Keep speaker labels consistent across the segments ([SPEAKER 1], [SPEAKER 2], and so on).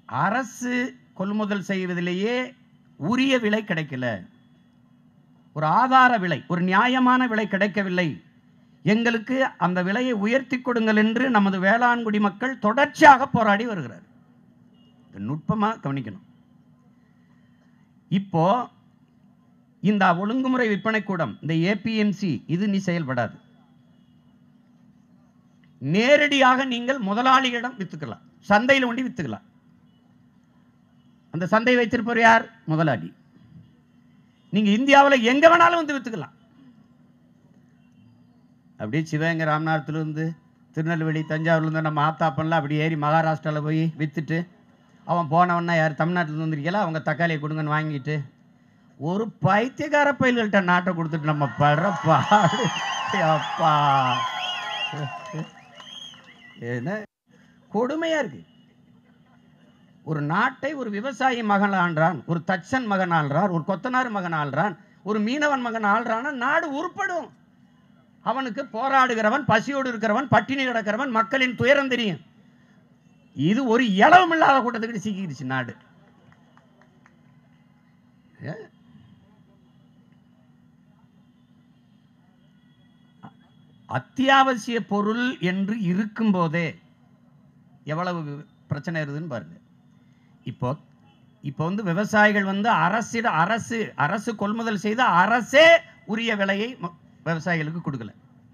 [SPEAKER 1] அரசு கொள்முதல் செய்வதிலேயே உரிய விலை கிடைக்கல ஒரு ஆதார விலை ஒரு நியாயமான விலை கிடைக்கவில்லை எங்களுக்கு அந்த விலையை உயர்த்தி கொடுங்கள் என்று நமது வேளாண்குடி மக்கள் தொடர்ச்சியாக போராடி வருகிறார் இது நுட்பமா கவனிக்கணும் இப்போ இந்த ஒழுங்குமுறை விற்பனை கூடம் இந்த ஏபிஎம்சி இது நீ செயல்படாது நேரடியாக நீங்கள் முதலாளிகளிடம் வித்துக்கலாம் சந்தையில் ஒண்டி வித்துக்கலாம் அந்த சந்தை வைத்திருப்பவர் யார் முதலாளி நீங்க இந்தியாவில் எங்க வேணாலும் வந்து வித்துக்கலாம் அப்படியே சிவகங்கை ராமநாதத்துல இருந்து திருநெல்வேலி தஞ்சாவூர்ல இருந்து நம்ம ஆத்தாப்பன்லாம் அப்படி ஏறி மகாராஷ்டிராவில் போய் வித்துட்டு அவன் போனவன்னா யார் தமிழ்நாட்டில் வந்துருக்கல அவங்க தக்காளியை கொடுங்கன்னு வாங்கிட்டு ஒரு பைத்தியக்கார பயில்கள்ட்ட நாட்டை கொடுத்துட்டு நம்ம படுற பாடு அப்பா என்ன கொடுமையா இருக்கு ஒரு நாட்டை ஒரு விவசாயி மகன் ஆள்றான் ஒரு தச்சன் மகன் ஆள்றான் ஒரு கொத்தனார் மகன் ஆள்றான் ஒரு மீனவன் மகன் ஆள்றான்னா நாடு உருப்படும் அவனுக்கு போராடுகிறவன் பசியோடு இருக்கிறவன் பட்டினி கிடக்கிறவன் மக்களின் துயரம் தெரியும் இது ஒரு இளவும் இல்லாத கூட்டத்துக்கு சிக்கிடுச்சு நாடு ஏ? அத்தியாவசிய பொருள் என்று இருக்கும்போதே எவ்வளவு பிரச்சனை இருக்குதுன்னு பாருங்க இப்போ இப்போ வந்து விவசாயிகள் வந்து அரசிட அரசு அரசு கொள்முதல் செய்த அரசே உரிய விலையை ம- விவசாயிகளுக்கு கொடுக்கல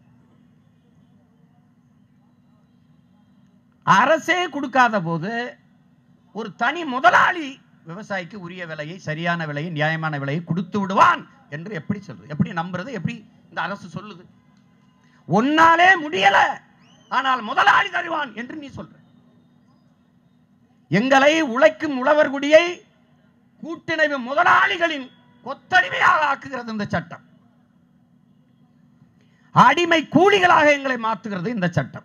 [SPEAKER 1] அரசே கொடுக்காத போது ஒரு தனி முதலாளி விவசாயிக்கு உரிய விலையை சரியான விலையை நியாயமான விலையை கொடுத்து விடுவான் என்று எப்படி சொல்றது எப்படி நம்புறது எப்படி இந்த அரசு சொல்லுது ஒன்னாலே முடியல ஆனால் முதலாளி தருவான் என்று நீ சொல்ற எங்களை உழைக்கும் உழவர் குடியை கூட்டிணைவு முதலாளிகளின் கொத்தடிமையாக ஆக்குகிறது இந்த சட்டம் அடிமை கூலிகளாக எங்களை மாற்றுகிறது இந்த சட்டம்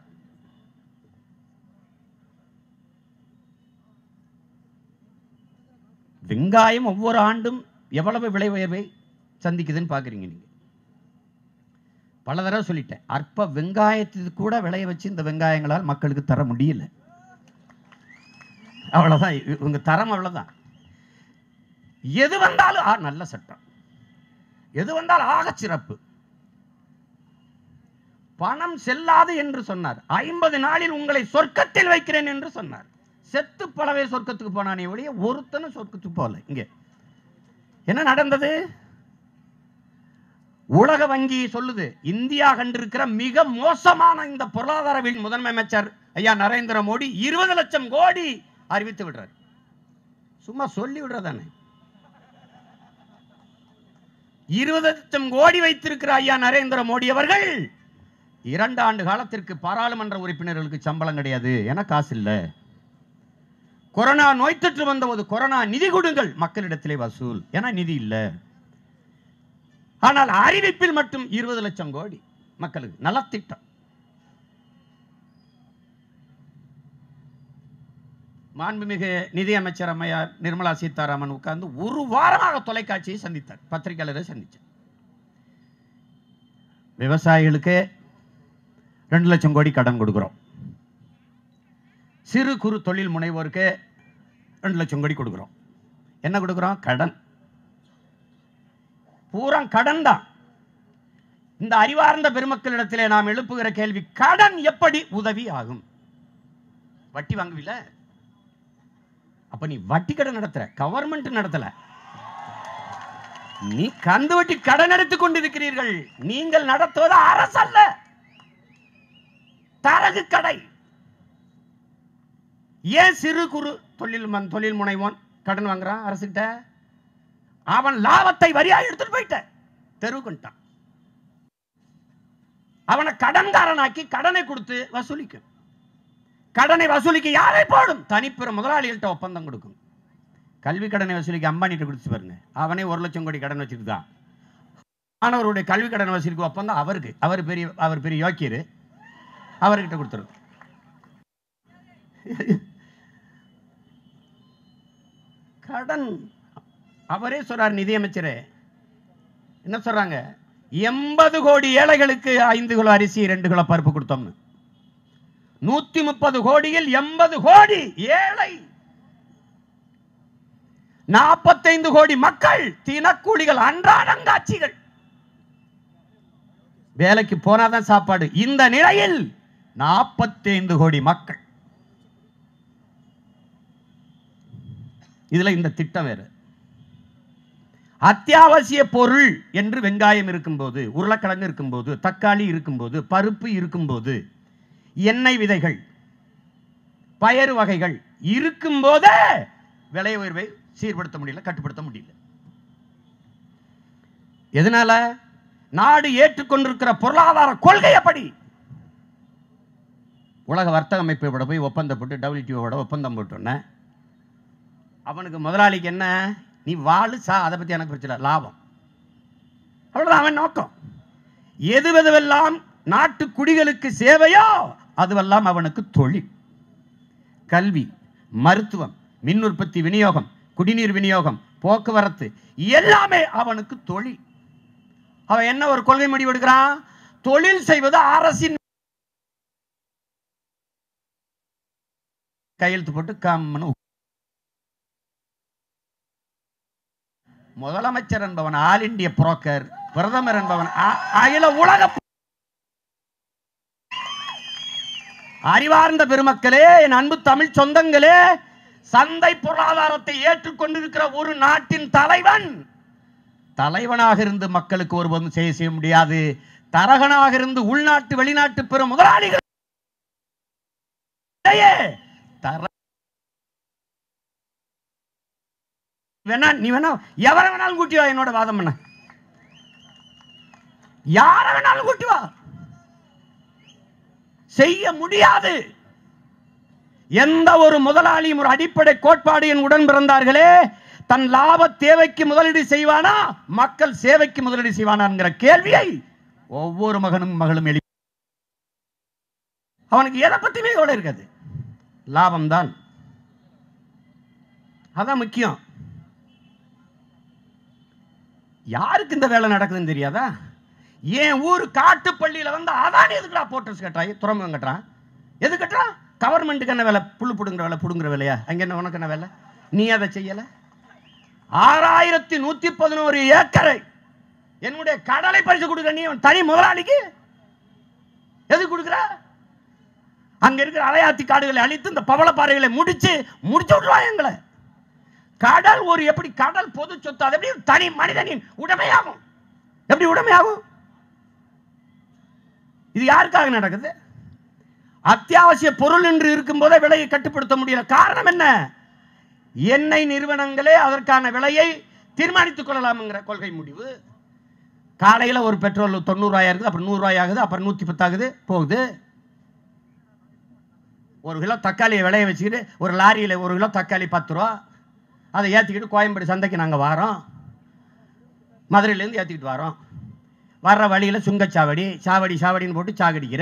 [SPEAKER 1] வெங்காயம் ஒவ்வொரு ஆண்டும் எவ்வளவு விலை உயர்வை சந்திக்குதுன்னு பாக்குறீங்க நீங்க பல தடவை சொல்லிட்டேன் அற்ப வெங்காயத்துக்கு கூட விளைய வச்சு இந்த வெங்காயங்களால் மக்களுக்கு தர முடியல அவ்வளவுதான் இ- உங்க தரம் அவ்வளவுதான் எது வந்தாலும் ஆ, நல்ல சட்டம் எது வந்தாலும் ஆக சிறப்பு பணம் செல்லாது என்று சொன்னார் ஐம்பது நாளில் உங்களை சொர்க்கத்தில் வைக்கிறேன் என்று சொன்னார் செத்து பலவே சொர்க்கத்துக்கு போனானே ஒழிய ஒருத்தனும் சொர்க்கத்துக்கு போகல இங்க என்ன நடந்தது உலக வங்கி சொல்லுது இந்தியா கண்டிருக்கிற மிக மோசமான இந்த பொருளாதார வீழ் முதன்மை அமைச்சர் ஐயா நரேந்திர மோடி இருபது லட்சம் கோடி அறிவித்து விடுறார் சும்மா சொல்லி விடுறதானே இருபது லட்சம் கோடி வைத்திருக்கிற ஐயா நரேந்திர மோடி அவர்கள் இரண்டு ஆண்டு காலத்திற்கு பாராளுமன்ற உறுப்பினர்களுக்கு சம்பளம் கிடையாது என காசு இல்ல கொரோனா நோய் தொற்று வந்தபோது கொரோனா நிதி கொடுங்கள் மக்களிடத்திலே வசூல் என நிதி இல்ல ஆனால் அறிவிப்பில் மட்டும் இருபது லட்சம் கோடி மக்களுக்கு நலத்திட்டம் மாண்புமிகு நிதியமைச்சர் அம்மையார் நிர்மலா சீதாராமன் உட்கார்ந்து ஒரு வாரமாக தொலைக்காட்சியை சந்தித்தார் பத்திரிகையாளரை சந்திச்சார் விவசாயிகளுக்கு ரெண்டு லட்சம் கோடி கடன் கொடுக்குறோம் சிறு குறு தொழில் முனைவோருக்கு ரெண்டு லட்சம் கோடி கொடுக்குறோம் என்ன கொடுக்குறோம் கடன் பூரா கடன் தான் இந்த அறிவார்ந்த பெருமக்களிடத்திலே நாம் எழுப்புகிற கேள்வி கடன் எப்படி உதவி ஆகும் வட்டி வாங்குவில அப்ப நீ வட்டி கடன் நடத்துற கவர்மெண்ட் நடத்தல நீ கந்து வட்டி கடன் எடுத்துக் கொண்டிருக்கிறீர்கள் நீங்கள் நடத்துவது அரசு அல்ல தரகு கடை ஏன் சிறு குறு தொழில் மன்- தொழில் முனைவோன் கடன் வாங்குறான் அரசுகிட்ட அவன் லாபத்தை வரியா எடுத்துட்டு போயிட்ட தெருவுக்குன்ட்டான் அவனை கடன்காரனாக்கி கடனை கொடுத்து வசூலிக்கும் கடனை வசூலிக்க யாரை போடும் தனிப்பெற முதலாளிகள்கிட்ட ஒப்பந்தம் கொடுக்கும் கல்வி கடனை வசூலிக்க அம்பானிட்ட கொடுத்து பாருங்க அவனே ஒரு லட்சம் கோடி கடன் வச்சிருக்கான் மாணவருடைய கல்வி கடன் வசூலிக்க ஒப்பந்தம் அவருக்கு அவர் பெரிய அவர் பெரிய யோக்கியர் அவர்கிட்ட கொடுத்துரும் கடன் அவரே சொல்றார் நிதியமைச்சரே என்ன சொல்றாங்க எண்பது கோடி ஏழைகளுக்கு ஐந்து கிலோ அரிசி ரெண்டு கிலோ பருப்பு கொடுத்தோம்னு நூத்தி முப்பது கோடியில் எண்பது கோடி ஏழை நாற்பத்தைந்து கோடி மக்கள் தினக்கூலிகள் அன்றாடங்காட்சிகள் வேலைக்கு போனாதான் சாப்பாடு இந்த நிலையில் நாற்பத்தைந்து கோடி மக்கள் இதுல இந்த திட்டம் வேற அத்தியாவசிய பொருள் என்று வெங்காயம் இருக்கும்போது உருளைக்கிழங்கு இருக்கும்போது தக்காளி இருக்கும்போது பருப்பு இருக்கும்போது எண்ணெய் விதைகள் பயறு வகைகள் இருக்கும்போதே விலை உயர்வை சீர்படுத்த முடியல கட்டுப்படுத்த முடியல எதனால நாடு ஏற்றுக்கொண்டிருக்கிற பொருளாதார கொள்கை அப்படி உலக வர்த்தக அமைப்போட போய் ஒப்பந்தம் போட்டு டபிள்யூடிஓட ஒப்பந்தம் போட்டோன்னே அவனுக்கு முதலாளிக்கு என்ன நீ வாழு சா அதை பத்தி எனக்கு பிரச்சனை இல்ல, லாபம் அவ்வளவுதான் அவன் நோக்கம் எது எதுவெல்லாம் நாட்டு குடிகளுக்கு சேவையோ அதுவெல்லாம் அவனுக்கு தொழில் கல்வி மருத்துவம் மின் உற்பத்தி விநியோகம் குடிநீர் விநியோகம் போக்குவரத்து எல்லாமே அவனுக்கு தொழில் அவன் என்ன ஒரு கொள்கை முடிவு எடுக்கிறான் தொழில் செய்வது அரசின் கையெழுத்து போட்டு கம்முன்னு உட்கார். முதலமைச்சர் என்பவன் ஆல் இந்திய புரோக்கர் பிரதமர் என்பவன் அ- அகில உலக அறிவார்ந்த பெருமக்களே என் அன்பு தமிழ் சொந்தங்களே சந்தை பொருளாதாரத்தை ஏற்றுக்கொண்டிருக்கிற ஒரு நாட்டின் தலைவன் தலைவனாக இருந்து மக்களுக்கு ஒருவரும் செய்ய செய்ய முடியாது தரகனாக இருந்து உள்நாட்டு வெளிநாட்டு பெரும் முதலாளிகள் இடையே தர வேணா நீ வேணா எவரை வேணாலும் கூட்டி வா என்னோட வாதம் பண்ண யார வேணாலும் கூட்டி வா செய்ய முடியாது எந்த ஒரு முதலாளியும் ஒரு அடிப்படை கோட்பாடு என் உடன் பிறந்தார்களே தன் லாப தேவைக்கு முதலீடு செய்வானா மக்கள் சேவைக்கு முதலீடு செய்வானாங்கிற கேள்வியை ஒவ்வொரு மகனும் மகளும் எழுப்பி அவனுக்கு எதை பத்தியுமே கவலை இருக்காது லாபம் தான் அதான் முக்கியம் யாருக்கு இந்த வேலை நடக்குதுன்னு தெரியாதா ஏன் ஊர் காட்டுப்பள்ளியில வந்து அதானே எதுக்குடா போட்டர்ஸ் கட்டுறாய் துறைமுகம் கட்டுறான் எது கட்டுறான் கவர்மெண்ட்டுக்கு என்ன வேலை புல்லு புடுங்குற வேலை புடுங்குற வேலையா அங்க என்ன உனக்கு என்ன வேலை நீ அதை செய்யல ஆறாயிரத்தி நூத்தி பதினோரு ஏக்கரை என்னுடைய கடலை பரிசு கொடுக்குற நீ அவன் தனி முதலாளிக்கு எது கொடுக்குற அங்க இருக்கிற அலையாத்தி காடுகளை அழித்து இந்த பவளப்பாறைகளை முடிச்சு முடிச்சு விட்டுருவான் எங்களை கடல் ஒரு எப்படி கடல் பொது சொத்து அது எப்படி தனி மனிதனின் உடைமையாகும் எப்படி உடைமையாகும் இது யாருக்காக நடக்குது அத்தியாவசிய பொருள் என்று இருக்கும்போதே விலையை கட்டுப்படுத்த முடியல காரணம் என்ன எண்ணெய் நிறுவனங்களே அதற்கான விலையை தீர்மானித்துக் கொள்ளலாம்ங்கிற கொள்கை முடிவு காலையில ஒரு பெட்ரோல் தொண்ணூறுவாயா இருக்குது அப்புறம் நூறுரூவாய் ஆகுது அப்புறம் நூத்தி பத்தாகுது போகுது ஒரு கிலோ தக்காளியை விளைய வச்சுக்கிட்டு ஒரு லாரியில் ஒரு கிலோ தக்காளி பத்து ரூபா அதை ஏற்றிக்கிட்டு கோயம்பேடு சந்தைக்கு நாங்கள் வாரோம் மதுரையிலேருந்து ஏற்றிக்கிட்டு வரோம் வர்ற வழியில் சுங்கச்சாவடி சாவடி சாவடின்னு போட்டு சாகடிக்கிற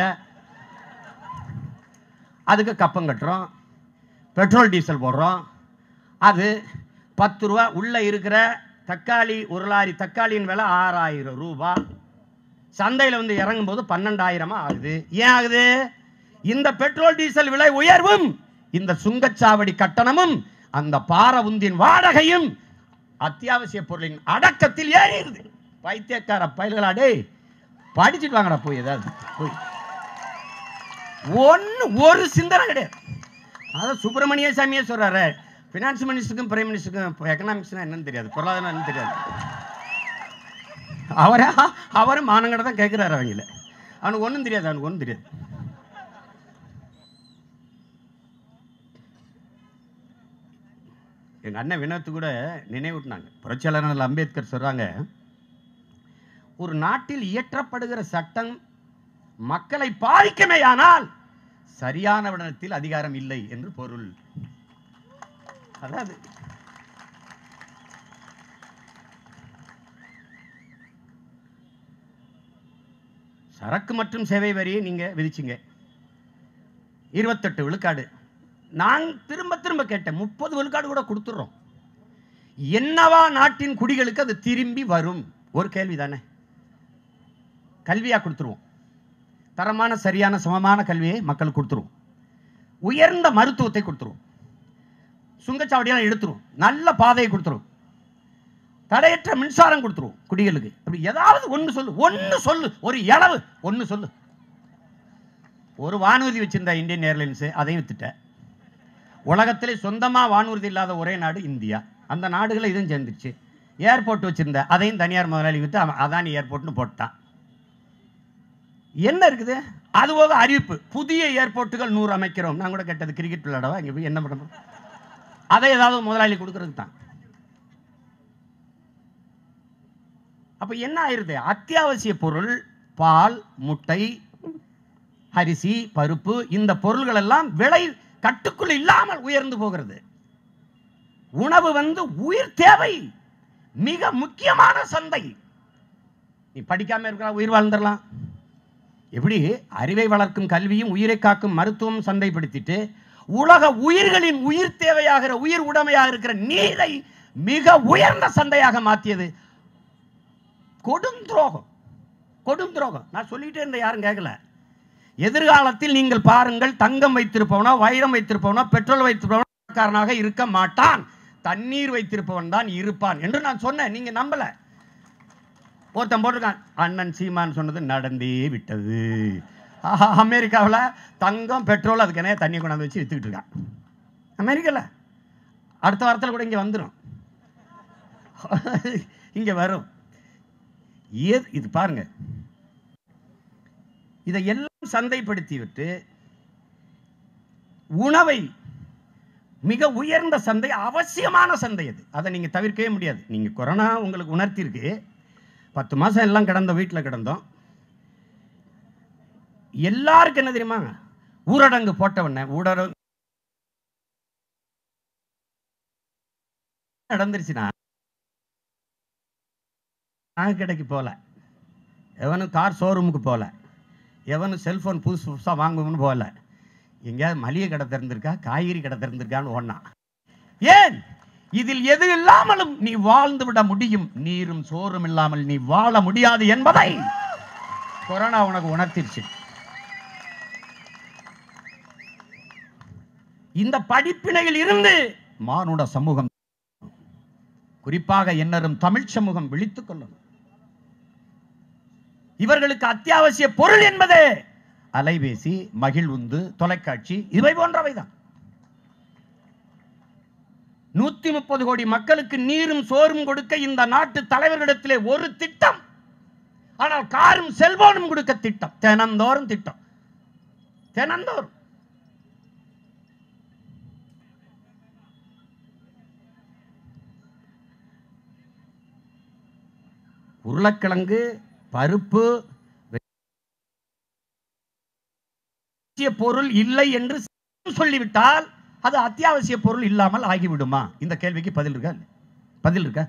[SPEAKER 1] அதுக்கு கப்பம் கட்டுறோம் பெட்ரோல் டீசல் போடுறோம் அது பத்து ரூபா உள்ளே இருக்கிற தக்காளி ஒரு லாரி தக்காளியின் விலை ஆறாயிரம் ரூபாய் சந்தையில் வந்து இறங்கும் போது பன்னெண்டாயிரமா ஆகுது ஏன் ஆகுது இந்த பெட்ரோல் டீசல் விலை உயர்வும் இந்த சுங்கச்சாவடி கட்டணமும் அந்த பாரவுந்தின் வாடகையும் அத்தியாவசிய பொருளின் அடக்கத்தில் ஏறிடுது பைத்தியக்கார பயல்களா டேய் படிச்சுட்டு வாங்கடா போய் ஏதாவது போய் ஒன்னு ஒரு சிந்தனை கிடையாது அதான் சுப்பிரமணிய சாமியே சொல்றாரு பினான்ஸ் மினிஸ்டருக்கும் பிரைம் மினிஸ்டருக்கும் எக்கனாமிக்ஸ்னா என்னன்னு தெரியாது பொருளாதாரம் என்னன்னு தெரியாது அவரா அவரும் மானங்கட தான் கேட்கிறாரு அவங்கள அவனுக்கு ஒன்றும் தெரியாது அவனுக்கு ஒன்றும் தெரியாது எங்க அண்ணன் வினோத்து கூட நினைவூட்டினாங்க புரட்சியாளர் அம்பேத்கர் சொல்றாங்க ஒரு நாட்டில் இயற்றப்படுகிற சட்டம் மக்களை பாதிக்குமேயானால் சரியான விடத்தில் அதிகாரம் இல்லை என்று பொருள் அதாவது சரக்கு மற்றும் சேவை வரியை நீங்க விதிச்சீங்க இருபத்தெட்டு விழுக்காடு நான் திரும்ப திரும்ப கேட்டேன் முப்பது விழுக்காடு கூட கொடுத்துடுறோம் என்னவா நாட்டின் குடிகளுக்கு அது திரும்பி வரும் ஒரு கேள்வி தானே கல்வியா கொடுத்துருவோம் தரமான சரியான சமமான கல்வியை மக்களுக்கு கொடுத்துருவோம் உயர்ந்த மருத்துவத்தை கொடுத்துருவோம் சுங்கச்சாவடியெல்லாம் எடுத்துரும் நல்ல பாதையை கொடுத்துரும் தடையற்ற மின்சாரம் கொடுத்துரும் குடிகளுக்கு அப்படி ஏதாவது ஒன்று சொல்லு ஒன்று சொல்லு ஒரு இளவு ஒன்று சொல்லு ஒரு வானூர்தி வச்சிருந்தா இந்தியன் ஏர்லைன்ஸ் அதையும் வித்துட்டேன் உலகத்திலே சொந்தமாக வானூர்தி இல்லாத ஒரே நாடு இந்தியா அந்த நாடுகளை இதுவும் சேர்ந்துச்சு ஏர்போர்ட் வச்சிருந்த அதையும் தனியார் முதலாளி வித்து அவன் அதானி ஏர்போர்ட்னு போட்டான் என்ன இருக்குது அது போக அறிவிப்பு புதிய ஏர்போர்ட்டுகள் நூறு அமைக்கிறோம் நான் கூட கேட்டது கிரிக்கெட் விளையாடவா இங்கே போய் என்ன பண்ணணும் அதை ஏதாவது முதலாளி கொடுக்கறதுக்கு தான் அப்ப என்ன ஆயிருது அத்தியாவசிய பொருள் பால் முட்டை அரிசி பருப்பு இந்த பொருள்கள் எல்லாம் விலை கட்டுக்குள் இல்லாமல் உயர்ந்து போகிறது உணவு வந்து உயிர் தேவை மிக முக்கியமான சந்தை நீ படிக்காம இருக்கிற உயிர் வாழ்ந்துடலாம் எப்படி அறிவை வளர்க்கும் கல்வியும் உயிரை காக்கும் மருத்துவம் சந்தைப்படுத்திட்டு உலக உயிர்களின் உயிர் தேவையாகிற உயிர் உடமையாக இருக்கிற நீரை மிக உயர்ந்த சந்தையாக மாற்றியது கொடும் துரோகம் கொடும் துரோகம் நான் சொல்லிட்டே இருந்த யாரும் கேட்கல எதிர்காலத்தில் நீங்கள் பாருங்கள் தங்கம் வைத்திருப்பவனோ வைரம் வைத்திருப்பவனோ பெட்ரோல் வைத்திருப்பவனோ காரனாக இருக்க மாட்டான் தண்ணீர் வைத்திருப்பவன் தான் இருப்பான் என்று நான் சொன்னேன் நீங்க நம்பல ஒருத்தன் போட்டிருக்கான் அண்ணன் சீமான் சொன்னது நடந்தே விட்டது ஆஹா, அமெரிக்காவுல தங்கம் பெட்ரோல் அதுக்கு என்ன தண்ணி கொண்டாந்து வச்சு வித்துக்கிட்டு இருக்கான் அமெரிக்கால அடுத்த வாரத்தில் கூட இங்க வந்துடும் இங்க வரும் ஏ- இது பாருங்க இதை எல்லாம் சந்தைப்படுத்தி விட்டு உணவை மிக உயர்ந்த சந்தை அவசியமான சந்தை அது அதை நீங்க தவிர்க்கவே முடியாது நீங்க கொரோனா உங்களுக்கு உணர்த்தியிருக்கு பத்து மாசம் எல்லாம் கிடந்த வீட்டில் கிடந்தோம் எல்லாருக்கும் என்ன தெரியுமா ஊரடங்கு போட்டவன ஊரடங்கு நடந்துருச்சுன்னா நகை கடைக்கு போகல எவனும் கார் ஷோரூமுக்கு போகல எவனும் செல்போன் புதுசு புதுசாக வாங்குவோம்னு போகல எங்கேயாவது மளிகை கடை திறந்திருக்கா காய்கறி கடை திறந்திருக்கான்னு ஓடினான் ஏன் இதில் எது இல்லாமலும் நீ வாழ்ந்து விட முடியும் நீரும் சோறும் இல்லாமல் நீ வாழ முடியாது என்பதை கொரோனா உனக்கு உணர்த்திருச்சு இந்த படிப்பினையில் இருந்து மானுட சமூகம் குறிப்பாக என்னரும் தமிழ் சமூகம் விழித்துக் கொள்ளணும் இவர்களுக்கு அத்தியாவசிய பொருள் என்பது அலைபேசி மகிழ்வுந்து தொலைக்காட்சி இவை போன்றவைதான் நூத்தி முப்பது கோடி மக்களுக்கு நீரும் சோறும் கொடுக்க இந்த நாட்டு தலைவர்களிடத்திலே ஒரு திட்டம் ஆனால் காரும் செல்போனும் கொடுக்க திட்டம் தினந்தோறும் திட்டம் தினந்தோறும் உருளைக்கிழங்கு பருப்பு அத்தியாவசிய பொருள் இல்லை என்று சொல்லிவிட்டால் அது அத்தியாவசிய பொருள் இல்லாமல் ஆகிவிடுமா இந்த கேள்விக்கு பதில் இருக்கா பதில் இருக்கா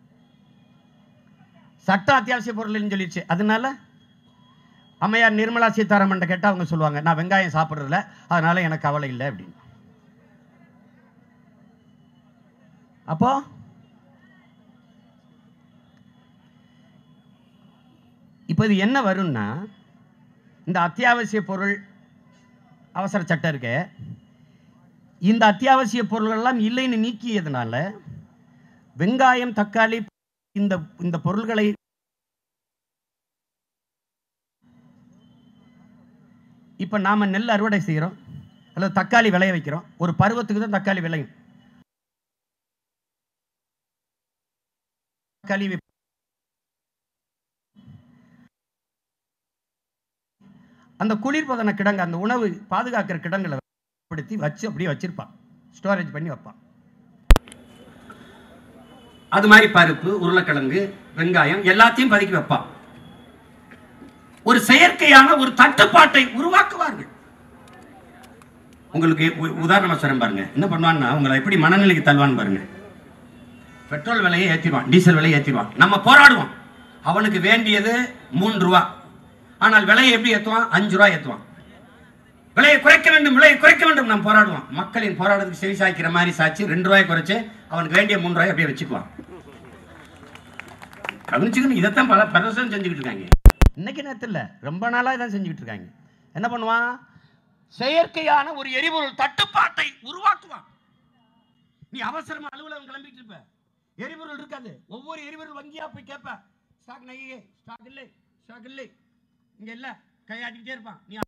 [SPEAKER 1] சட்ட அத்தியாவசிய பொருள்னு சொல்லிடுச்சு அதனால அம்மையார் நிர்மலா சீதாராமன் கேட்டா அவங்க சொல்லுவாங்க நான் வெங்காயம் சாப்பிடுறதில்ல அதனால எனக்கு கவலை இல்லை அப்படின்னு அப்போ இப்போ இது என்ன வரும்னா இந்த அத்தியாவசிய பொருள் அவசர சட்டம் இருக்கு இந்த அத்தியாவசிய பொருள் எல்லாம் இல்லைன்னு நீக்கியதுனால வெங்காயம் தக்காளி இந்த இந்த பொருள்களை இப்ப நாம நெல் அறுவடை செய்கிறோம் அல்லது தக்காளி விளைய வைக்கிறோம் ஒரு பருவத்துக்கு தான் தக்காளி விளையும் தக்காளி வி- அந்த குளிர்பதன கிடங்கு அந்த உணவு பாதுகாக்கிற கிடங்குல படுத்தி வச்சு அப்படியே வச்சிருப்பான் ஸ்டோரேஜ் பண்ணி வைப்பான் அது மாதிரி பருப்பு உருளைக்கிழங்கு வெங்காயம் எல்லாத்தையும் பதுக்கி வைப்பான் ஒரு செயற்கையான ஒரு தட்டுப்பாட்டை உருவாக்குவார்கள் உங்களுக்கு உ- உதாரணமா சொல்றேன் பாருங்க என்ன பண்ணுவான்னா உங்களை எப்படி மனநிலைக்கு தள்ளுவான்னு பாருங்க பெட்ரோல் விலையை ஏற்றிடுவான் டீசல் விலையை ஏற்றிடுவான் நம்ம போராடுவோம் அவனுக்கு வேண்டியது மூன்று ரூபா ஆனால் விலையை எப்படி ஏற்றுவான் அஞ்சு ரூபா ஏற்றுவான் விலையை குறைக்க வேண்டும் விலையை குறைக்க வேண்டும் நாம் போராடுவோம் மக்களின் போராட்டத்துக்கு செவி சாய்க்கிற மாதிரி சாய்ச்சி ரெண்டு ரூபாய் குறைச்சு அவனுக்கு வேண்டிய மூணு ரூபாய் அப்படியே வச்சுக்குவான் கவனிச்சுக்கணும் இதைத்தான் பல பல வருஷம் செஞ்சுக்கிட்டு இருக்காங்க இன்னைக்கு நேரத்தில் இல்ல ரொம்ப நாளா இதான் செஞ்சுக்கிட்டு இருக்காங்க என்ன பண்ணுவான் செயற்கையான ஒரு எரிபொருள் தட்டுப்பாட்டை உருவாக்குவான் நீ அவசரமா அலுவலகம் கிளம்பிட்டு இருப்ப எரிபொருள் இருக்காது ஒவ்வொரு எரிபொருள் வங்கியா போய் கேட்ப ஸ்டாக் நையே ஸ்டாக் இல்லை ஸ்டாக் இல்லை இங்க இல்ல கையாட்டிக்கிட்டே இருப்பான் நீ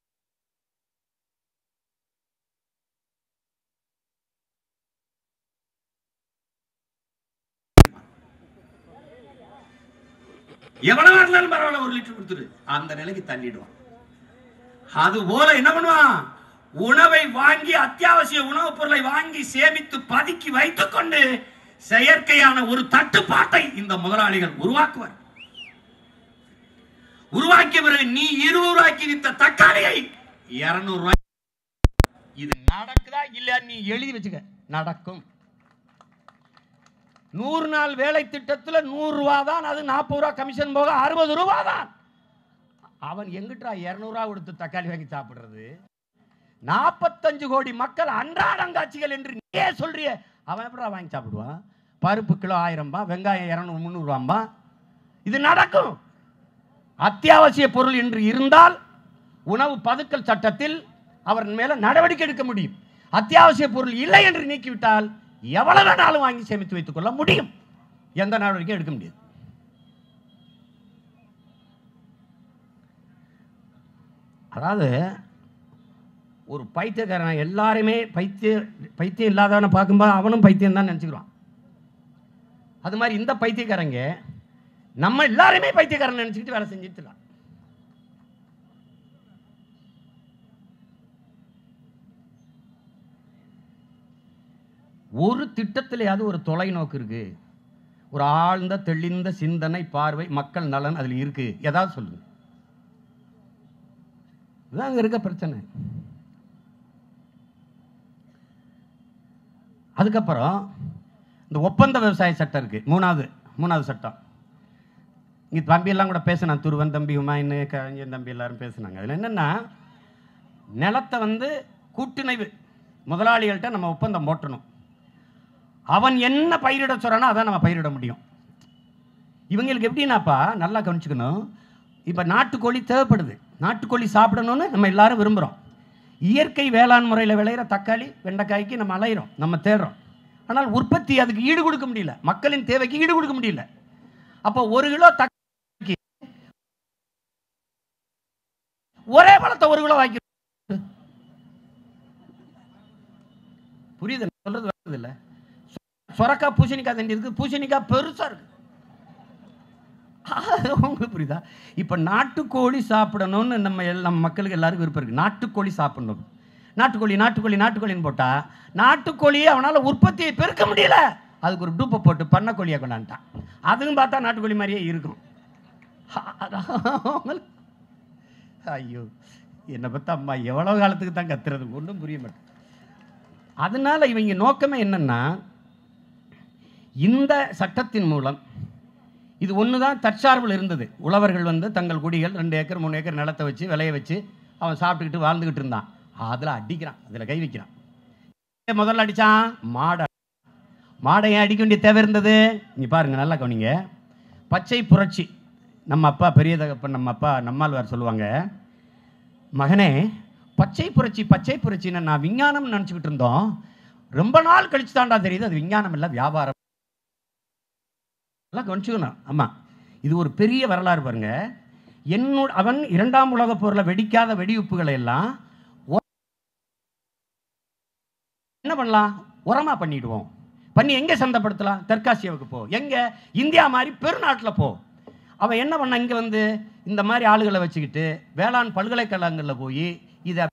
[SPEAKER 1] எவ்வளவு இருந்தாலும் பரவாயில்ல ஒரு லிட்டர் கொடுத்துரு அந்த நிலைக்கு தள்ளிடுவான் அது போல என்ன பண்ணுவான் உணவை வாங்கி அத்தியாவசிய உணவுப் பொருளை வாங்கி சேமித்து பதுக்கி வைத்துக் கொண்டு செயற்கையான ஒரு தட்டுப்பாட்டை இந்த முதலாளிகள் உருவாக்குவார் உருவாக்கிய பிறகு நீ இருபது ரூபாய்க்கு வித்த தக்காளியை இருநூறு ரூபாய் இது நடக்குதா இல்ல நீ எழுதி வச்சுக்க நடக்கும் நூறு நாள் வேலை திட்டத்துல நூறு ரூபா தான் அது நாற்பது ரூபா கமிஷன் போக அறுபது ரூபா தான் அவன் எங்கிட்டா இருநூறுவா கொடுத்து தக்காளி வாங்கி சாப்பிடுறது நாற்பத்தஞ்சு கோடி மக்கள் அன்றாடங்காட்சிகள் என்று நீயே சொல்றிய அவன் எப்படா வாங்கி சாப்பிடுவான் பருப்பு கிலோ ஆயிரம் ரூபாய் வெங்காயம் இரநூறு முந்நூறுவாம்பா இது நடக்கும் அத்தியாவசிய பொருள் என்று இருந்தால் உணவு பதுக்கல் சட்டத்தில் அவர் மேல நடவடிக்கை எடுக்க முடியும் அத்தியாவசிய பொருள் இல்லை என்று நீக்கிவிட்டால் எவ்வளவு வேணாலும் வாங்கி சேமித்து வைத்துக் கொள்ள முடியும் எந்த நடவடிக்கையும் எடுக்க முடியாது அதாவது ஒரு பைத்தியக்காரன் எல்லாருமே பைத்திய பைத்தியம் இல்லாதவனை பார்க்கும்போது அவனும் பைத்தியம் தான் நினச்சிக்கிறான் அது மாதிரி இந்த பைத்தியக்காரங்க நம்ம எல்லாருமே பைத்தியக்காரன் நினச்சிக்கிட்டு வேலை செஞ்சுட்டு இருக்கான் ஒரு திட்டத்திலேயாவது ஒரு தொலைநோக்கு இருக்கு ஒரு ஆழ்ந்த தெளிந்த சிந்தனை பார்வை மக்கள் நலன் அதில் இருக்கு ஏதாவது சொல்லுங்க இதுதான் அங்க இருக்க பிரச்சனை அதுக்கப்புறம் இந்த ஒப்பந்த விவசாய சட்டம் இருக்கு மூணாவது மூணாவது சட்டம் இங்கே தம்பி எல்லாம் கூட பேசினான் துருவன் தம்பி உமாயின்னு கவிஞன் தம்பி எல்லாரும் பேசினாங்க அதில் என்னன்னா நிலத்தை வந்து கூட்டுணைவு முதலாளிகள்கிட்ட நம்ம ஒப்பந்தம் போட்டணும் அவன் என்ன பயிரிட சொல்றானோ அதான் நம்ம பயிரிட முடியும் இவங்களுக்கு எப்படின்னாப்பா நல்லா கவனிச்சுக்கணும் இப்போ நாட்டுக்கோழி தேவைப்படுது நாட்டுக்கோழி சாப்பிடணும்னு நம்ம எல்லாரும் விரும்புகிறோம் இயற்கை வேளாண் முறையில் விளையிற தக்காளி வெண்டைக்காய்க்கு நம்ம அலையிறோம் நம்ம தேடுறோம் ஆனால் உற்பத்தி அதுக்கு ஈடு கொடுக்க முடியல மக்களின் தேவைக்கு ஈடு கொடுக்க முடியல அப்போ ஒரு கிலோ தக்காளிக்கு ஒரே பழத்தை ஒரு கிலோ வாங்கி புரியுது நான் சொல்றது வருது இல்ல சொரக்காய் பூசணிக்காய் தண்டி இருக்கு பூசணிக்காய் பெருசா இருக்கு உங்களுக்கு புரியுதா இப்ப நாட்டுக்கோழி சாப்பிடணும்னு நம்ம எல்லாம் நம்ம மக்களுக்கு எல்லாருக்கும் விருப்பம் இருக்கு நாட்டுக்கோழி சாப்பிடணும் நாட்டுக்கோழி நாட்டுக்கோழி நாட்டுக்கோழின்னு போட்டா நாட்டுக்கோழியை அவனால உற்பத்தியை பெருக்க முடியல அதுக்கு ஒரு டூப்பை போட்டு பண்ணக்கோழியை கொண்டான்ட்டான் அதுவும் பார்த்தா நாட்டுக்கோழி மாதிரியே இருக்கும் அதான் ஐயோ என்னை பத்தி அம்மா எவ்வளவு காலத்துக்கு தான் கத்துறது ஒன்றும் புரிய மாட்டேன் அதனால இவங்க நோக்கமே என்னன்னா இந்த சட்டத்தின் மூலம் இது ஒன்று தான் தற்சார்பில் இருந்தது உழவர்கள் வந்து தங்கள் குடிகள் ரெண்டு ஏக்கர் மூணு ஏக்கர் நிலத்தை வச்சு விளைய வச்சு அவன் சாப்பிட்டுக்கிட்டு வாழ்ந்துக்கிட்டு இருந்தான் அதில் அடிக்கிறான் அதில் கை வைக்கிறான் ஏன் முதல்ல அடிச்சான் மாடை மாடை ஏன் அடிக்க வேண்டிய தேவை இருந்தது நீ பாருங்க நல்லா கவனிங்க பச்சை புரட்சி நம்ம அப்பா பெரிய தகப்பன் நம்ம அப்பா நம்மாழ்வார் சொல்லுவாங்க மகனே பச்சை புரட்சி பச்சை புரட்சின்னு நான் விஞ்ஞானம் நினச்சிக்கிட்டு இருந்தோம் ரொம்ப நாள் கழிச்சு தாண்டா தெரியுது அது விஞ்ஞானம் இல்லை வியாபாரம் எல்லாம் கவனிச்சுக்கணும் ஆமாம் இது ஒரு பெரிய வரலாறு பாருங்க என்னோட அவன் இரண்டாம் உலகப் போரில் வெடிக்காத வெடியுப்புகளை எல்லாம் ஒ- என்ன பண்ணலாம் உரமா பண்ணிடுவோம் பண்ணி எங்கே சந்தைப்படுத்தலாம் தெற்காசியாவுக்கு போ எங்க இந்தியா மாதிரி பெருநாட்டில் போ அவன் என்ன பண்ண இங்கே வந்து இந்த மாதிரி ஆளுகளை வச்சுக்கிட்டு வேளாண் பல்கலைக்கழகங்களில் போய் இதை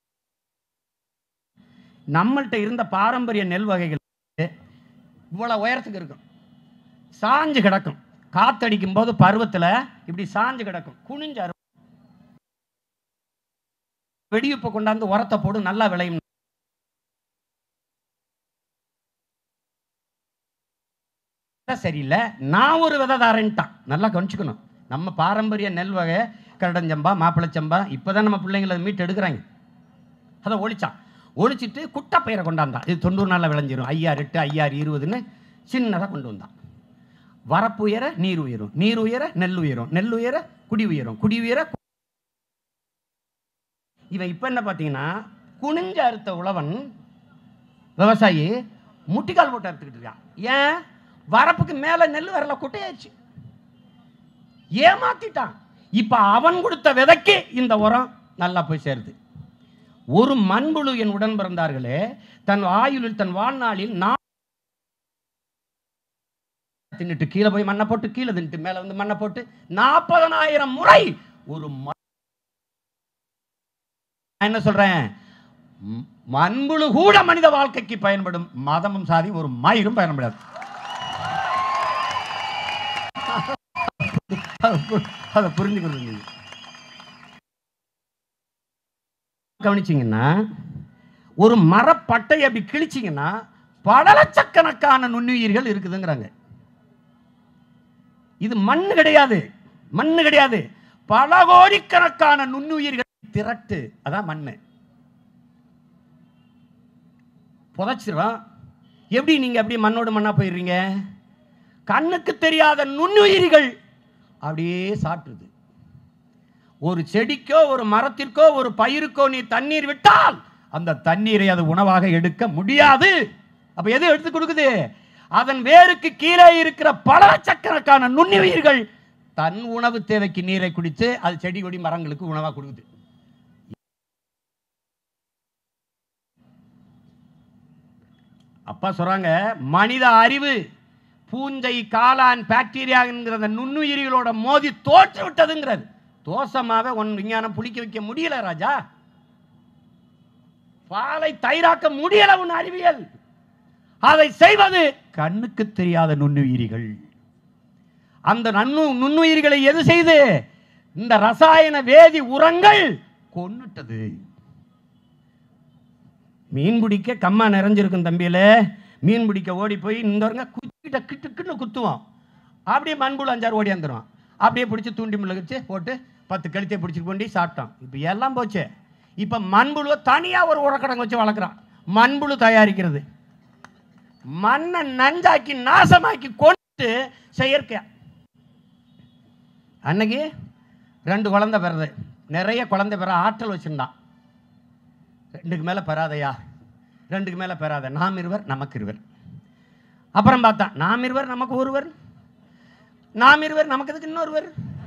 [SPEAKER 1] நம்மள்கிட்ட இருந்த பாரம்பரிய நெல் வகைகள் இவ்வளோ உயரத்துக்கு இருக்கும் சாஞ்சு கிடக்கும் காத்தடிக்கும் போது பருவத்தில் இப்படி சாஞ்சு கிடக்கும் குனிஞ்சு அரு வெடியுப்பை கொண்டாந்து உரத்தை போடு நல்லா விளையும் விதை சரியில்லை நான் ஒரு விதை தாரேன்ட்டான் நல்லா கவனிச்சுக்கணும் நம்ம பாரம்பரிய நெல் வகை கரடஞ்சம்பா மாப்பிளச்சம்பா இப்போதான் நம்ம பிள்ளைங்களை மீட்டு எடுக்கிறாங்க அதை ஒழிச்சான் ஒழிச்சிட்டு குட்டை பயிரை கொண்டாந்தான் இது தொண்ணூறு நாளில் விளைஞ்சிரும் ஐயாறு எட்டு ஐயாறு இருபதுன்னு சின்னதாக கொண்டு வந்தான் வரப்பு உயர நீர் உயரும் நீர் உயர நெல் உயரும் நெல் உயர குடி உயரும் குடி உயர இவன் இப்போ என்ன பார்த்தீங்கன்னா குனிஞ்ச அறுத்த உழவன் விவசாயி முட்டிக்கால் போட்டு அறுத்துக்கிட்டு இருக்கான் ஏன் வரப்புக்கு மேல நெல் வரல குட்டையாச்சு ஏமாத்திட்டான் இப்ப அவன் கொடுத்த விதைக்கு இந்த உரம் நல்லா போய் சேருது ஒரு மண்புழு என் உடன் பிறந்தார்களே தன் ஆயுளில் தன் வாழ்நாளில் நான் தின்னுட்டு கீழே போய் மண்ணை போட்டு கீழே தின்னுட்டு மேல வந்து மண்ணை போட்டு நாற்பதனாயிரம் முறை ஒரு ம- நான் என்ன சொல்றேன் ம், மண்புழு கூட மனித வாழ்க்கைக்கு பயன்படும் மதமும் சாதி ஒரு மயிரும் பயன்படாது அதை பு- அதை புரிஞ்சுக்கிறது நீங்க. கவனிச்சீங்கன்னா ஒரு மரப்பட்டை அப்படி கிழிச்சிங்கன்னா பல லட்சக்கணக்கான நுண்ணுயிர்கள் இருக்குதுங்கிறாங்க இது மண்ணு கிடையாது மண்ணு கிடையாது பல கோடிக்கணக்கான நுண்ணுயிர்கள் திரட்டு அதான் மண்ணு புதைச்சிரும் எப்படி நீங்க அப்படி மண்ணோடு மண்ணா போயிடுறீங்க கண்ணுக்கு தெரியாத நுண்ணுயிரிகள் அப்படியே சாப்பிட்டுது ஒரு செடிக்கோ ஒரு மரத்திற்கோ ஒரு பயிருக்கோ நீ தண்ணீர் விட்டால் அந்த தண்ணீரை அது உணவாக எடுக்க முடியாது அப்ப எது எடுத்து கொடுக்குது அதன் வேருக்கு கீழே இருக்கிற பல லட்சக்கணக்கான நுண்ணுயிர்கள் தன் உணவு தேவைக்கு நீரை குடித்து அது செடி கொடி மரங்களுக்கு உணவா கொடுக்குது அப்பா சொல்றாங்க மனித அறிவு பூஞ்சை காளான் பாக்டீரியாங்கிற அந்த நுண்ணுயிரிகளோட மோதி தோற்று விட்டதுங்கிறது தோசமாவே ஒன் விஞ்ஞானம் புளிக்க வைக்க முடியல ராஜா பாலை தயிராக்க முடியல உன் அறிவியல் அதை செய்வது கண்ணுக்கு தெரியாத நுண்ணுயிரிகள் அந்த நன்னு நுண்ணுயிரிகளை எது செய்து இந்த ரசாயன வேதி உரங்கள் கொன்னுட்டது மீன் பிடிக்க கம்மா நிறைஞ்சிருக்கும் தம்பியில மீன் பிடிக்க ஓடி போய் இந்தவங்க குச்சிக்கிட்ட கிட்டுக்குன்னு குத்துவோம் அப்படியே மண்புழு அஞ்சாறு ஓடி வந்துடும் அப்படியே பிடிச்சி தூண்டி முள்ள வச்சு போட்டு பத்து கழுத்தை பிடிச்சி கொண்டு சாப்பிட்டோம் இப்போ எல்லாம் போச்சு இப்போ மண்புழுவை தனியாக ஒரு உரக்கடங்கு வச்சு வளர்க்குறான் மண்புழு தயாரிக்கிறது மண்ணை நஞ்சாக்கி நாசமாக்கி கொண்டு செயற்கை அன்னைக்கு ரெண்டு குழந்தை பிறது நிறைய குழந்தை பெற ஆற்றல் வச்சிருந்தான் ரெண்டுக்கு மேலே பெறாதையா ரெண்டுக்கு மேலே பெறாத நாம் இருவர் நமக்கு இருவர் அப்புறம் பார்த்தான் நாம் இருவர் நமக்கு ஒருவர் நாம் இருவர் நமக்கு எதுக்கு இன்னொருவர்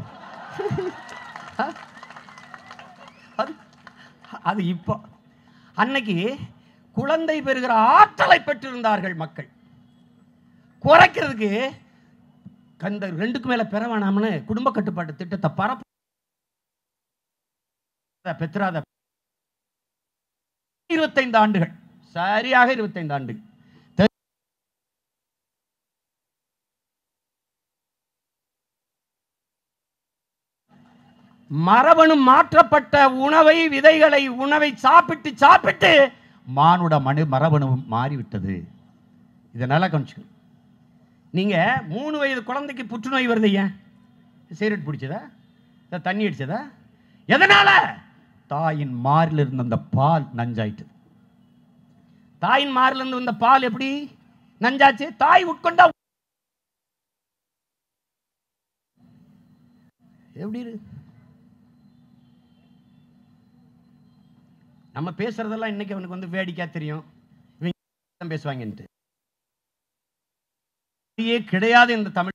[SPEAKER 1] அது அது இப்போ அன்னைக்கு குழந்தை பெறுகிற ஆற்றலை பெற்றிருந்தார்கள் மக்கள் குறைக்கிறதுக்கு கந்த ரெண்டுக்கு மேல பெற வேணாம்னு குடும்ப கட்டுப்பாட்டு திட்டத்தை பரப்ப பெற்றாத இருபத்தைந்து ஆண்டுகள் சரியாக இருபத்தைந்து ஆண்டுகள் தெ- மரபணு மாற்றப்பட்ட உணவை விதைகளை உணவை சாப்பிட்டு சாப்பிட்டு மானுட மனு மரபணு மாறிவிட்டது இதை நல்லா கவனிச்சுக்கணும் நீங்க மூணு வயது குழந்தைக்கு புற்றுநோய் வருது ஏன் சிகரெட் பிடிச்சதா இல்ல தண்ணி அடிச்சதா எதனால தாயின் மாரில் இருந்த அந்த பால் நஞ்சாயிட்டது தாயின் மாரில் இருந்து வந்த பால் எப்படி நஞ்சாச்சு தாய் உட்கொண்டா எப்படி இருக்கு நம்ம பேசுறதெல்லாம் இன்னைக்கு அவனுக்கு வந்து வேடிக்கையா தெரியும் இவங்க தான் பேசுவாங்கன்ட்டு மொழியே கிடையாது இந்த தமிழ்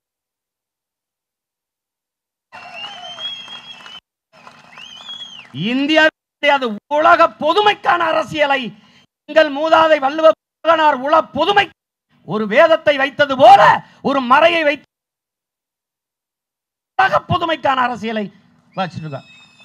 [SPEAKER 1] இந்தியா கிடையாது உலக பொதுமைக்கான அரசியலை எங்கள் மூதாதை வள்ளுவ மகனார் உல பொதுமை ஒரு வேதத்தை வைத்தது போல ஒரு மறையை வைத்து உலக பொதுமைக்கான அரசியலை வச்சிருக்கார்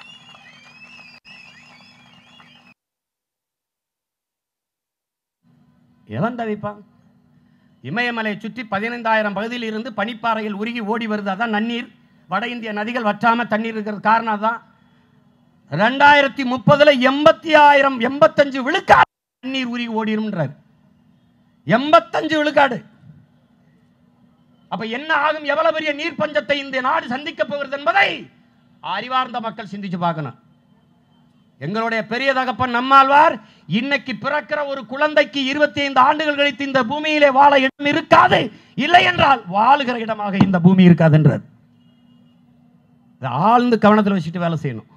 [SPEAKER 1] எவன் தவிப்பான் இமயமலையை சுற்றி பதினைந்தாயிரம் பகுதியில் இருந்து பனிப்பாறையில் உருகி ஓடி வருது அதான் நன்னீர் வட இந்திய நதிகள் வற்றாம தண்ணீர் இருக்கிறது காரணம் தான் ரெண்டாயிரத்தி முப்பதுல எண்பத்தி ஆயிரம் எண்பத்தஞ்சு விழுக்காடு தண்ணீர் உருகி ஓடிடும்ன்றார் எண்பத்தஞ்சு விழுக்காடு அப்ப என்ன ஆகும் எவ்வளவு பெரிய நீர் பஞ்சத்தை இந்த நாடு சந்திக்க போகிறது என்பதை அறிவார்ந்த மக்கள் சிந்திச்சு பார்க்கணும் எங்களுடைய பெரிய தகப்பன் நம்மாழ்வார் இன்னைக்கு பிறக்கிற ஒரு குழந்தைக்கு இருபத்தி ஐந்து ஆண்டுகள் கழித்து இந்த பூமியிலே வாழ இடம் இருக்காது இல்லை என்றால் வாழுகிற இடமாக இந்த பூமி இருக்காதுன்றார் இதை ஆழ்ந்து கவனத்தில் வச்சுட்டு வேலை செய்யணும்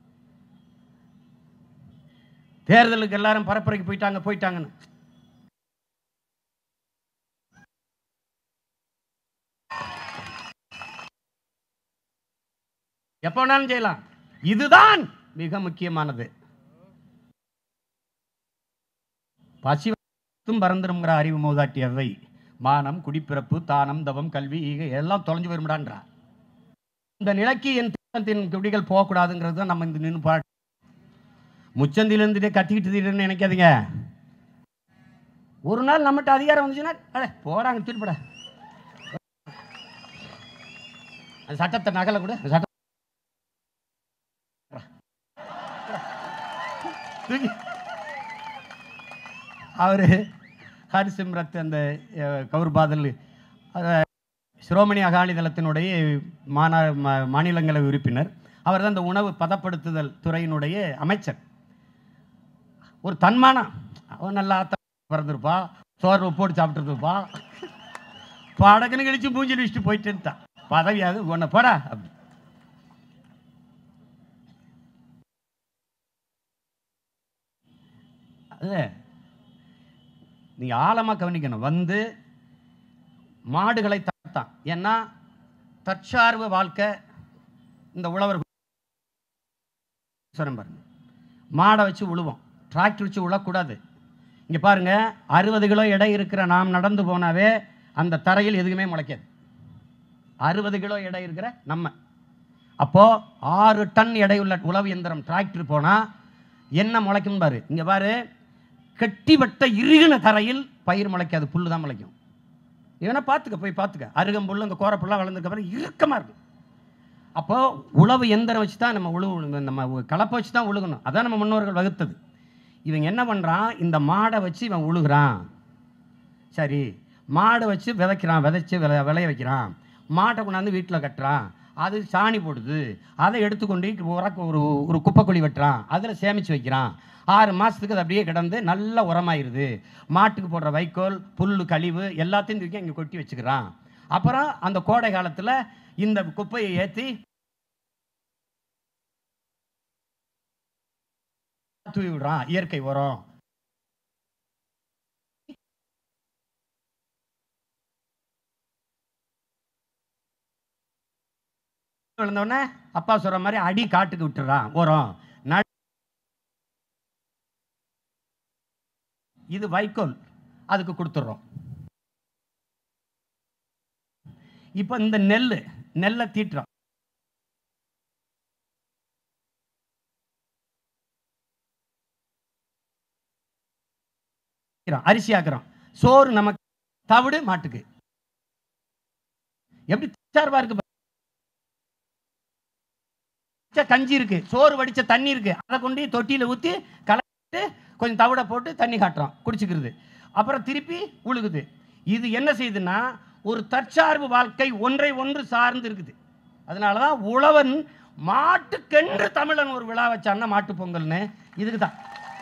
[SPEAKER 1] தேர்தலுக்கு எல்லாரும் பரப்புரைக்கு போயிட்டாங்க போயிட்டாங்கன்னு எப்போ வேணாலும் செய்யலாம் இதுதான் மிக முக்கியமானது பசித்தும் பறந்துருங்கிற அறிவு மூதாட்டி எவை மானம் குடிப்பிறப்பு தானம் தவம் கல்வி ஈகை எல்லாம் தொலைஞ்சு வரும்டான்றா இந்த நிலைக்கு என் திட்டத்தின் குடிகள் போகக்கூடாதுங்கிறது தான் நம்ம இந்த நின்று பாட்டு முச்சந்தில இருந்துட்டே கத்திக்கிட்டு தீருன்னு நினைக்காதீங்க ஒரு நாள் நம்மகிட்ட அதிகாரம் வந்துச்சுன்னா அடே போடாங்க திருப்பட அந்த சட்டத்தை நகலை கூட அந்த சட்டம் தூக்கி அவரு ஹரிசிம்ரத் அந்த அஹ், கவுர் பாதல் அஹ், சிரோமணி அகாலிதளத்தினுடைய மாநா ம- மாநிலங்களவை உறுப்பினர் அவர் தான் இந்த உணவு பதப்படுத்துதல் துறையினுடைய அமைச்சர் ஒரு தன்மானம் அவன் நல்லா ஆத்த பிறந்திருப்பா சோறு போட்டு சாப்பிட்டுருப்பா படக்குன்னு கழிச்சு மூஞ்சில் வச்சுட்டு போயிட்டு இருந்தான் பதவியாது உன்னை போடா அப்படி. அது நீங்க ஆழமா கவனிக்கணும் வந்து மாடுகளை தத்தான் ஏன்னா தற்சார்பு வாழ்க்கை இந்த உழவர் சொல்றேன் பாருங்க மாடை வச்சு உழுவோம் டிராக்டர் வச்சு உழக்கூடாது இங்க பாருங்க அறுபது கிலோ எடை இருக்கிற நாம் நடந்து போனாவே அந்த தரையில் எதுவுமே முளைக்காது அறுபது கிலோ எடை இருக்கிற நம்ம அப்போ ஆறு டன் எடையுள்ள உழவு எந்திரம் டிராக்டர் போனா என்ன முளைக்கும் பாரு இங்க பாரு கெட்டிவட்ட இறுகின தரையில் பயிர் முளைக்காது புல்லு தான் முளைக்கும் இவனை பார்த்துக்க போய் பார்த்துக்க அருகம்புல் இந்த கோரப்புல்லாம் வளர்ந்ததுக்கு அப்புறம் இறுக்கமா இருக்கும் அப்போ உழவு எந்திரம் வச்சு தான் நம்ம உழவு நம்ம கலப்பை வச்சு தான் உழுகணும் அதான் நம்ம முன்னோர்கள் வகுத்தது இவன் என்ன பண்ணுறான் இந்த மாடை வச்சு இவன் உழுகுறான் சரி மாடை வச்சு விதைக்கிறான் விதைச்சு விளை விளைய வைக்கிறான் மாட்டை கொண்டாந்து வீட்டில் கட்டுறான் அது சாணி போடுது அதை எடுத்துக்கொண்டு உரக்கு ஒரு ஒரு குப்பைக்குழி வெட்டுறான் அதில் சேமித்து வைக்கிறான் ஆறு மாதத்துக்கு அது அப்படியே கிடந்து நல்ல உரமாயிருது மாட்டுக்கு போடுற வைக்கோல் புல் கழிவு எல்லாத்தையும் தூக்கி இங்கே கொட்டி வச்சுக்கிறான் அப்புறம் அந்த கோடை காலத்தில் இந்த குப்பையை ஏற்றி தூவி விடுறான் இயற்கை உரம் விழுந்தோடனே அப்பா சொல்ற மாதிரி அடி காட்டுக்கு விட்டுறான் உரம் ந- இது வைக்கோல் அதுக்கு கொடுத்துட்றோம் இப்போ இந்த நெல் நெல்லை தீட்டுறோம் அரிசி ஆக்குறோம் சோறு நமக்கு தவிடு மாட்டுக்கு எப்படி சார்பா இருக்கு பாரு. வடிச்ச கஞ்சி இருக்கு சோறு வடிச்ச தண்ணி இருக்கு அதை கொண்டு தொட்டியில ஊத்தி கலக்கிட்டு கொஞ்சம் தவிட போட்டு தண்ணி காட்டுறோம் குடிச்சுக்கிறது அப்புறம் திருப்பி உழுகுது இது என்ன செய்யுதுன்னா ஒரு தற்சார்பு வாழ்க்கை ஒன்றை ஒன்று சார்ந்து இருக்குது அதனால தான் உழவன் மாட்டுக்கென்று தமிழன் ஒரு விழா வச்சான்னா மாட்டுப் பொங்கல்னு இதுக்கு தான்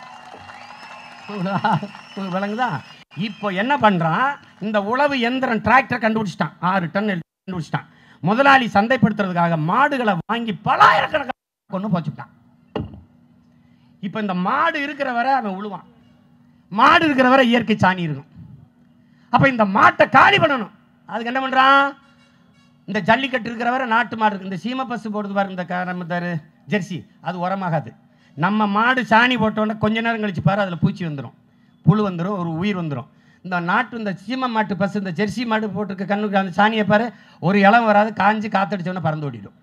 [SPEAKER 1] விளங்குதா இப்போ என்ன பண்றான் இந்த உழவு எந்திரம் டிராக்டர் கண்டுபிடிச்சிட்டான் ஆறு டன் கண்டுபிடிச்சிட்டான் முதலாளி சந்தைப்படுத்துறதுக்காக மாடுகளை வாங்கி பலாயிரக்கணக்கான கொண்டு போச்சுட்டான் இப்போ இந்த மாடு இருக்கிற வரை அவன் உழுவான் மாடு இருக்கிற வரை இயற்கை சாணி இருக்கும் அப்ப இந்த மாட்டை காலி பண்ணணும் அதுக்கு என்ன பண்றான் இந்த ஜல்லிக்கட்டு இருக்கிற வரை நாட்டு மாடு இருக்கு இந்த சீம பசு போடுது பாரு இந்த க- நம்ம தரு ஜெர்சி அது உரமாகாது நம்ம மாடு சாணி போட்டோன்னே கொஞ்ச நேரம் கழிச்சு பாரு அதில் பூச்சி வந்துடும் புழு வந்துடும் ஒரு உயிர் வந்துடும் இந்த நாட்டு இந்த சீம மாட்டு பசு இந்த ஜெர்சி மாடு போட்டிருக்க கண்ணுக்கு அந்த சாணியை பாரு ஒரு இளம் வராது காஞ்சி காத்தடிச்சோன்னே பறந்து ஓடிடும்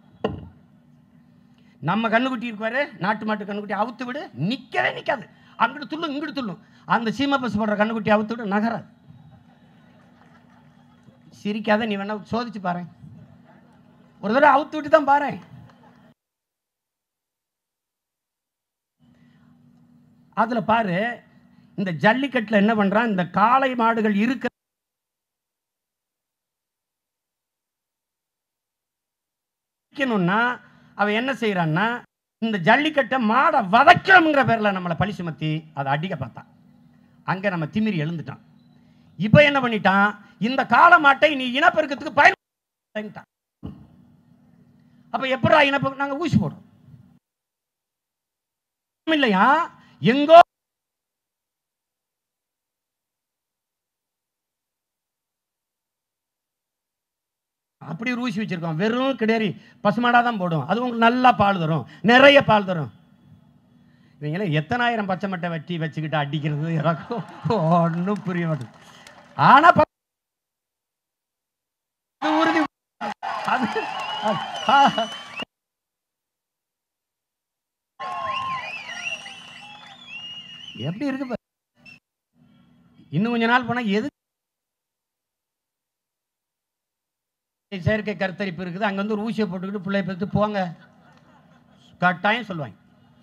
[SPEAKER 1] நம்ம கண்ணுக்குட்டி இருப்பாரு நாட்டு மாட்டு கண்ணுக்குட்டி அவுத்து விடு நிக்கவே நிக்காது அங்கிட்டு துள்ளும் இங்கிட்டு துள்ளும் அந்த சீம பசு போடுற கண்ணுக்குட்டி அவுத்து விடு நகராது சிரிக்காத நீ வேணா சோதிச்சு பாரு ஒரு தடவை அவுத்து விட்டு தான் பாரு அதுல பாரு இந்த ஜல்லிக்கட்டுல என்ன பண்றான் இந்த காளை மாடுகள் இருக்க வைக்கணும்னா அவன் என்ன செய்யறான்னா இந்த ஜல்லிக்கட்டை மாடை வதக்கணுங்கிற பேர்ல நம்மளை பழி சுமத்தி அதை அடிக்க பார்த்தான் அங்க நம்ம திமிரி எழுந்துட்டான் இப்போ என்ன பண்ணிட்டான் இந்த காளை மாட்டை நீ இனப்பெருக்கத்துக்கு பயன்படுத்தான் அப்ப எப்படா இனப்பெருக்கம் நாங்க ஊசி போடுறோம் இல்லையா எங்கோ அப்படி ஒரு ஊசி வச்சிருக்கோம் வெறும் கிடேரி பசுமாடாக தான் போடும் அது உங்களுக்கு நல்லா பால் தரும் நிறைய பால் தரும் இவங்கள எத்தனாயிரம் பச்சை மட்டை வெட்டி வச்சுக்கிட்டு அடிக்கிறது எனக்கும் ஒன்றும் புரிய மாட்டேங்குது ஆனா ப- அது உறுதி அது ஆ, எப்படி இருக்கு பாரு. இன்னும் கொஞ்ச நாள் போனா எது செயற்கை கருத்தரிப்பு இருக்குது அங்க வந்து ஒரு ஊசியை போட்டுக்கிட்டு பிள்ளை பெற்று போங்க கட்டாயம் சொல்லுவாங்க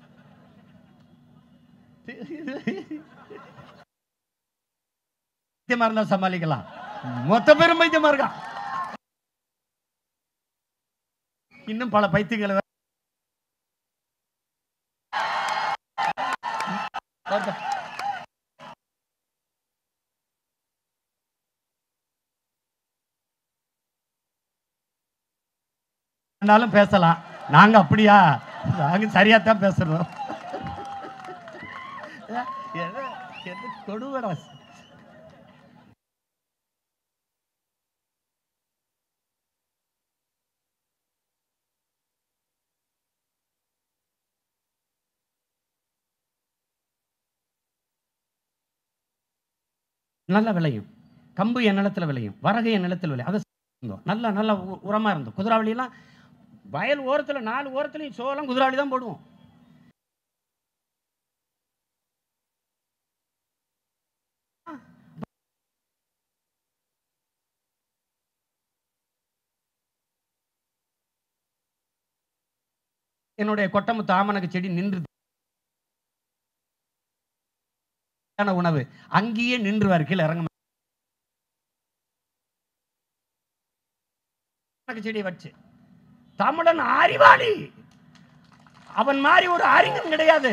[SPEAKER 1] பைத்தியமா இருந்தா சமாளிக்கலாம் மொத்த பேரும் பைத்தியமா இருக்கான் இன்னும் பல பைத்தியங்களை வேற- ஒருத்தன். வேணாலும் பேசலாம் நாங்க அப்படியா நாங்க சரியா தான் பேசுறோம் எது எது கொடுவடா நல்லா விளையும் கம்பு என் நிலத்துல விளையும் வரகு என் நிலத்தில் விளையும் அதை இருந்தோம் நல்லா நல்லா உ- உரமா இருந்தோம் குதிராவளியெல்லாம் வயல் ஓரத்துல நாலு ஓரத்துலையும் சோளம் குதிராவளி தான் போடுவோம் என்னுடைய கொட்டமுத்து ஆமணக்கு செடி நின்று உணவு அங்கேயே நின்றுவார் கீழே இறங்க மாட்டார். ஆமணக்கு செடியை வச்சு தமிழன் அறிவாளி அவன் மாதிரி ஒரு அறிஞன் கிடையாது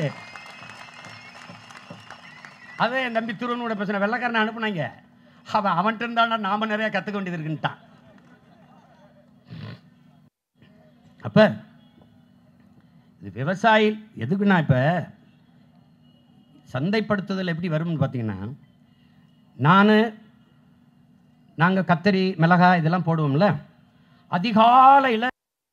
[SPEAKER 1] அதே என் தம்பி திருவனோட பேசின வெள்ளக்காரனை அனுப்புனாங்க அவன் அவன்கிட்ட இருந்தாண்டா நாம நிறைய கத்துக்க வேண்டியது இருக்குன்ட்டான் அப்ப இது விவசாயி எதுக்குன்னா இப்ப சந்தைப்படுத்துதல் எப்படி வரும்னு பார்த்தீங்கன்னா நான் நாங்கள் கத்தரி மிளகாய் இதெல்லாம் போடுவோம்ல அதிகாலையில்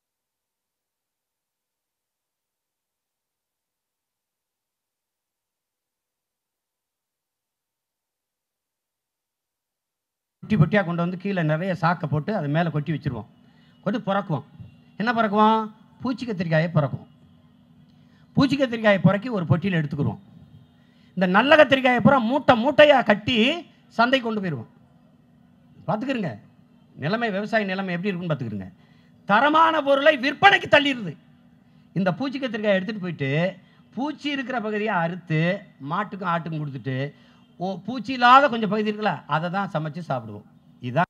[SPEAKER 1] பொட்டி பொட்டியாக கொண்டு வந்து கீழே நிறைய சாக்கை போட்டு அது மேலே கொட்டி வச்சிருவோம் கொண்டு பிறக்குவோம் என்ன பிறக்குவோம் பூச்சி கத்திரிக்காயை பிறக்கும் பூச்சி கத்திரிக்காயை பிறக்கி ஒரு பொட்டியில் எடுத்துக்கிருவோம் இந்த நல்ல கத்திரிக்காயை பூரா மூட்டை மூட்டையாக கட்டி சந்தைக்கு கொண்டு போயிடுவோம் பார்த்துக்கிறங்க நிலைமை விவசாய நிலைமை எப்படி இருக்குன்னு பார்த்துக்கிறங்க தரமான பொருளை விற்பனைக்கு தள்ளிடுது இந்த பூச்சி கத்திரிக்காயை எடுத்துகிட்டு போயிட்டு பூச்சி இருக்கிற பகுதியை அறுத்து மாட்டுக்கும் ஆட்டுக்கும் கொடுத்துட்டு ஓ பூச்சி இல்லாத கொஞ்சம் பகுதி இருக்குல்ல அதை தான் சமைச்சு சாப்பிடுவோம் இதுதான்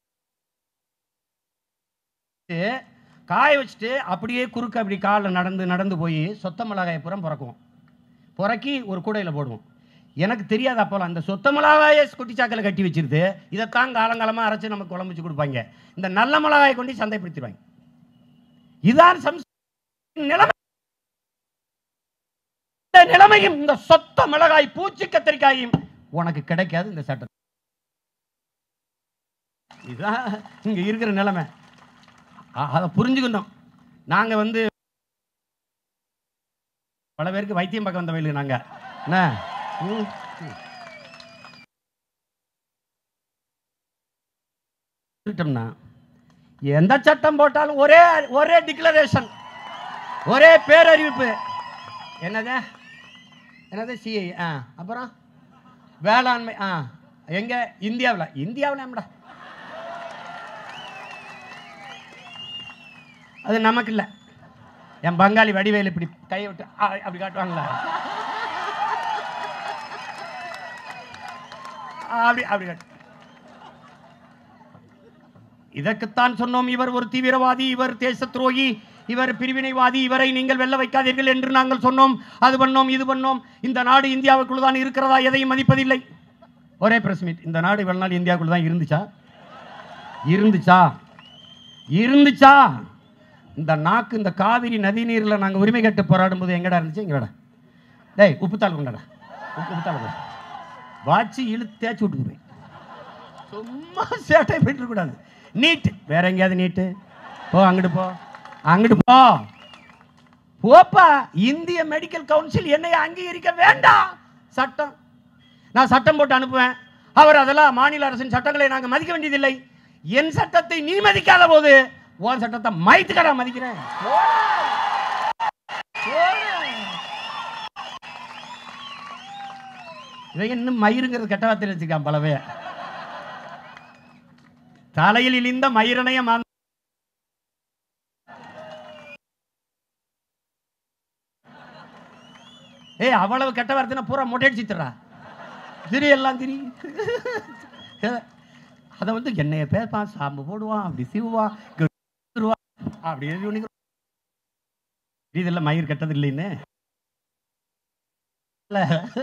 [SPEAKER 1] காய வச்சுட்டு அப்படியே குறுக்க அப்படி காலில் நடந்து நடந்து போய் சொத்த மிளகாயை புறம் பிறக்குவோம் புறக்கி ஒரு கூடையில் போடுவோம் எனக்கு தெரியாது அப்போலாம் அந்த சொத்த மிளகாயை குட்டிச்சாக்கில் கட்டி வச்சிருது இதைத்தான் காலங்காலமாக அரைச்சு நமக்கு குழம்பு வச்சு கொடுப்பாங்க இந்த நல்ல மிளகாயை கொண்டு சந்தைப்படுத்திடுவாங்க இதான் சம்ஸ் நிலைமை இந்த நிலைமையும் இந்த சொத்த மிளகாய் பூச்சி கத்திரிக்காயும் உனக்கு கிடைக்காது இந்த சட்டம் இதுதான் இங்க இருக்கிற நிலைமை அ- அதை புரிஞ்சுக்கணும் நாங்க வந்து பல பேருக்கு வைத்தியம் பார்க்க வந்த வயலுக்கு நாங்க என்ன ம், ம். சொல்லிட்டோம்னா எந்த சட்டம் போட்டாலும் ஒரே ஒரே டிக்ளரேஷன் ஒரே பேரறிவிப்பு என்னது என்னது சிஐ ஆ அப்புறம் வேளாண்மை ஆ எங்க இந்தியாவில் இந்தியாவில் நம்மடா அது நமக்கு இல்லை என் பங்காளி வடிவேல் இப்படி கையை விட்டு ஆ, அப்படி காட்டுவாங்களா ஆ, அப்படி அப்படி காட்டு இதற்குத்தான் சொன்னோம் இவர் ஒரு தீவிரவாதி இவர் தேச துரோகி இவர் பிரிவினைவாதி இவரை நீங்கள் வெல்ல வைக்காதீர்கள் என்று நாங்கள் சொன்னோம் அது பண்ணோம் இது பண்ணோம் இந்த நாடு இந்தியாவுக்குள் தான் இருக்கிறதா எதையும் மதிப்பதில்லை ஒரே பிரஸ் மீட் இந்த நாடு இவ்வளவு நாள் இந்தியாவுக்குள்ள தான் இருந்துச்சா இருந்துச்சா இருந்துச்சா இந்த நாக்கு இந்த காவிரி நதி நீரில் நாங்கள் உரிமை கேட்டு போராடும் போது எங்கடா இருந்துச்சு எங்கடா டேய் உப்புத்தாள் கொண்டாடா உப்பு உப்புத்தாள் கொண்டா வாட்சி இழு தேய்ச்சி விட்டுக்கு போய் சும்மா சேட்டை போயிட்டு கூடாது நீட் வேற எங்கேயாவது நீட்டு போ அங்கிட்டு போ அங்கிட்டு போ போப்பா இந்திய மெடிக்கல் கவுன்சில் என்னை அங்கீகரிக்க வேண்டாம் சட்டம் நான் சட்டம் போட்டு அனுப்புவேன் அவர் அதெல்லாம் மாநில அரசின் சட்டங்களை நாங்க மதிக்க வேண்டியதில்லை என் சட்டத்தை நீ மதிக்காத போது உன் சட்டத்தை மைத்துக்கடா மதிக்கிறேன் இவன் இன்னும் மயிருங்கிறது கெட்ட வார்த்தையில் வச்சுக்கான் பலவே தலையில் இழிந்த மயிரனைய மாந்த ஏய் அவ்வளவு கெட்ட வார்த்தைனா பூரா மொட்டையடிச்சு தர்றா திரி எல்லாம் திரி அதை வந்து என்னைய பேப்பான் சாம்பு போடுவான் அப்படி சிவுவான் கெடுவான், அப்படி எழுதி ஒண்ணு இதெல்லாம் மயிர் கெட்டது இல்லைன்னு இல்ல.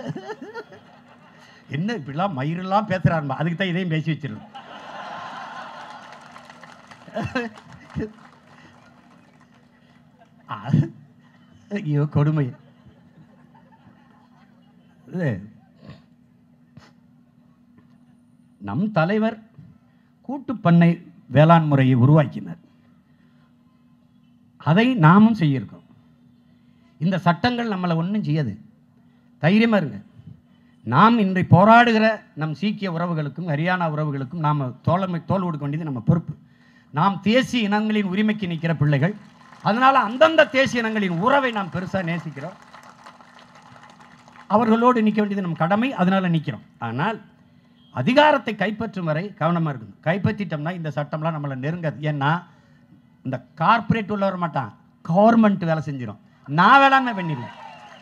[SPEAKER 1] என்ன இப்படிலாம் மயிரெல்லாம் பேசுறாருமா அதுக்கு தான் இதையும் பேசி வச்சிருந்தோம் ஐயோ கொடுமை இது நம் தலைவர் கூட்டுப்பண்ணை வேளாண் முறையை உருவாக்கினார் அதை நாமும் செய்யிருக்கோம் இந்த சட்டங்கள் நம்மளை ஒன்றும் செய்யாது தைரியமா இருங்க நாம் இன்றை போராடுகிற நம் சீக்கிய உறவுகளுக்கும் ஹரியானா உறவுகளுக்கும் நாம் தோழமை தோல் கொடுக்க வேண்டியது நம்ம பொறுப்பு நாம் தேசிய இனங்களின் உரிமைக்கு நிற்கிற பிள்ளைகள் அதனால அந்தந்த தேசிய இனங்களின் உறவை நாம் பெருசாக நேசிக்கிறோம் அவர்களோடு நிற்க வேண்டியது நம் கடமை அதனால நிற்கிறோம் ஆனால் அதிகாரத்தை கைப்பற்றும் வரை கவனமாக இருக்கணும் கைப்பற்றிட்டோம்னா இந்த சட்டம்லாம் நம்மளை நெருங்காது ஏன்னா இந்த கார்ப்பரேட் உள்ள வர மாட்டான் கவர்மெண்ட் வேலை செஞ்சிடும் நான் வேளாண்மை பண்ணிடுவேன்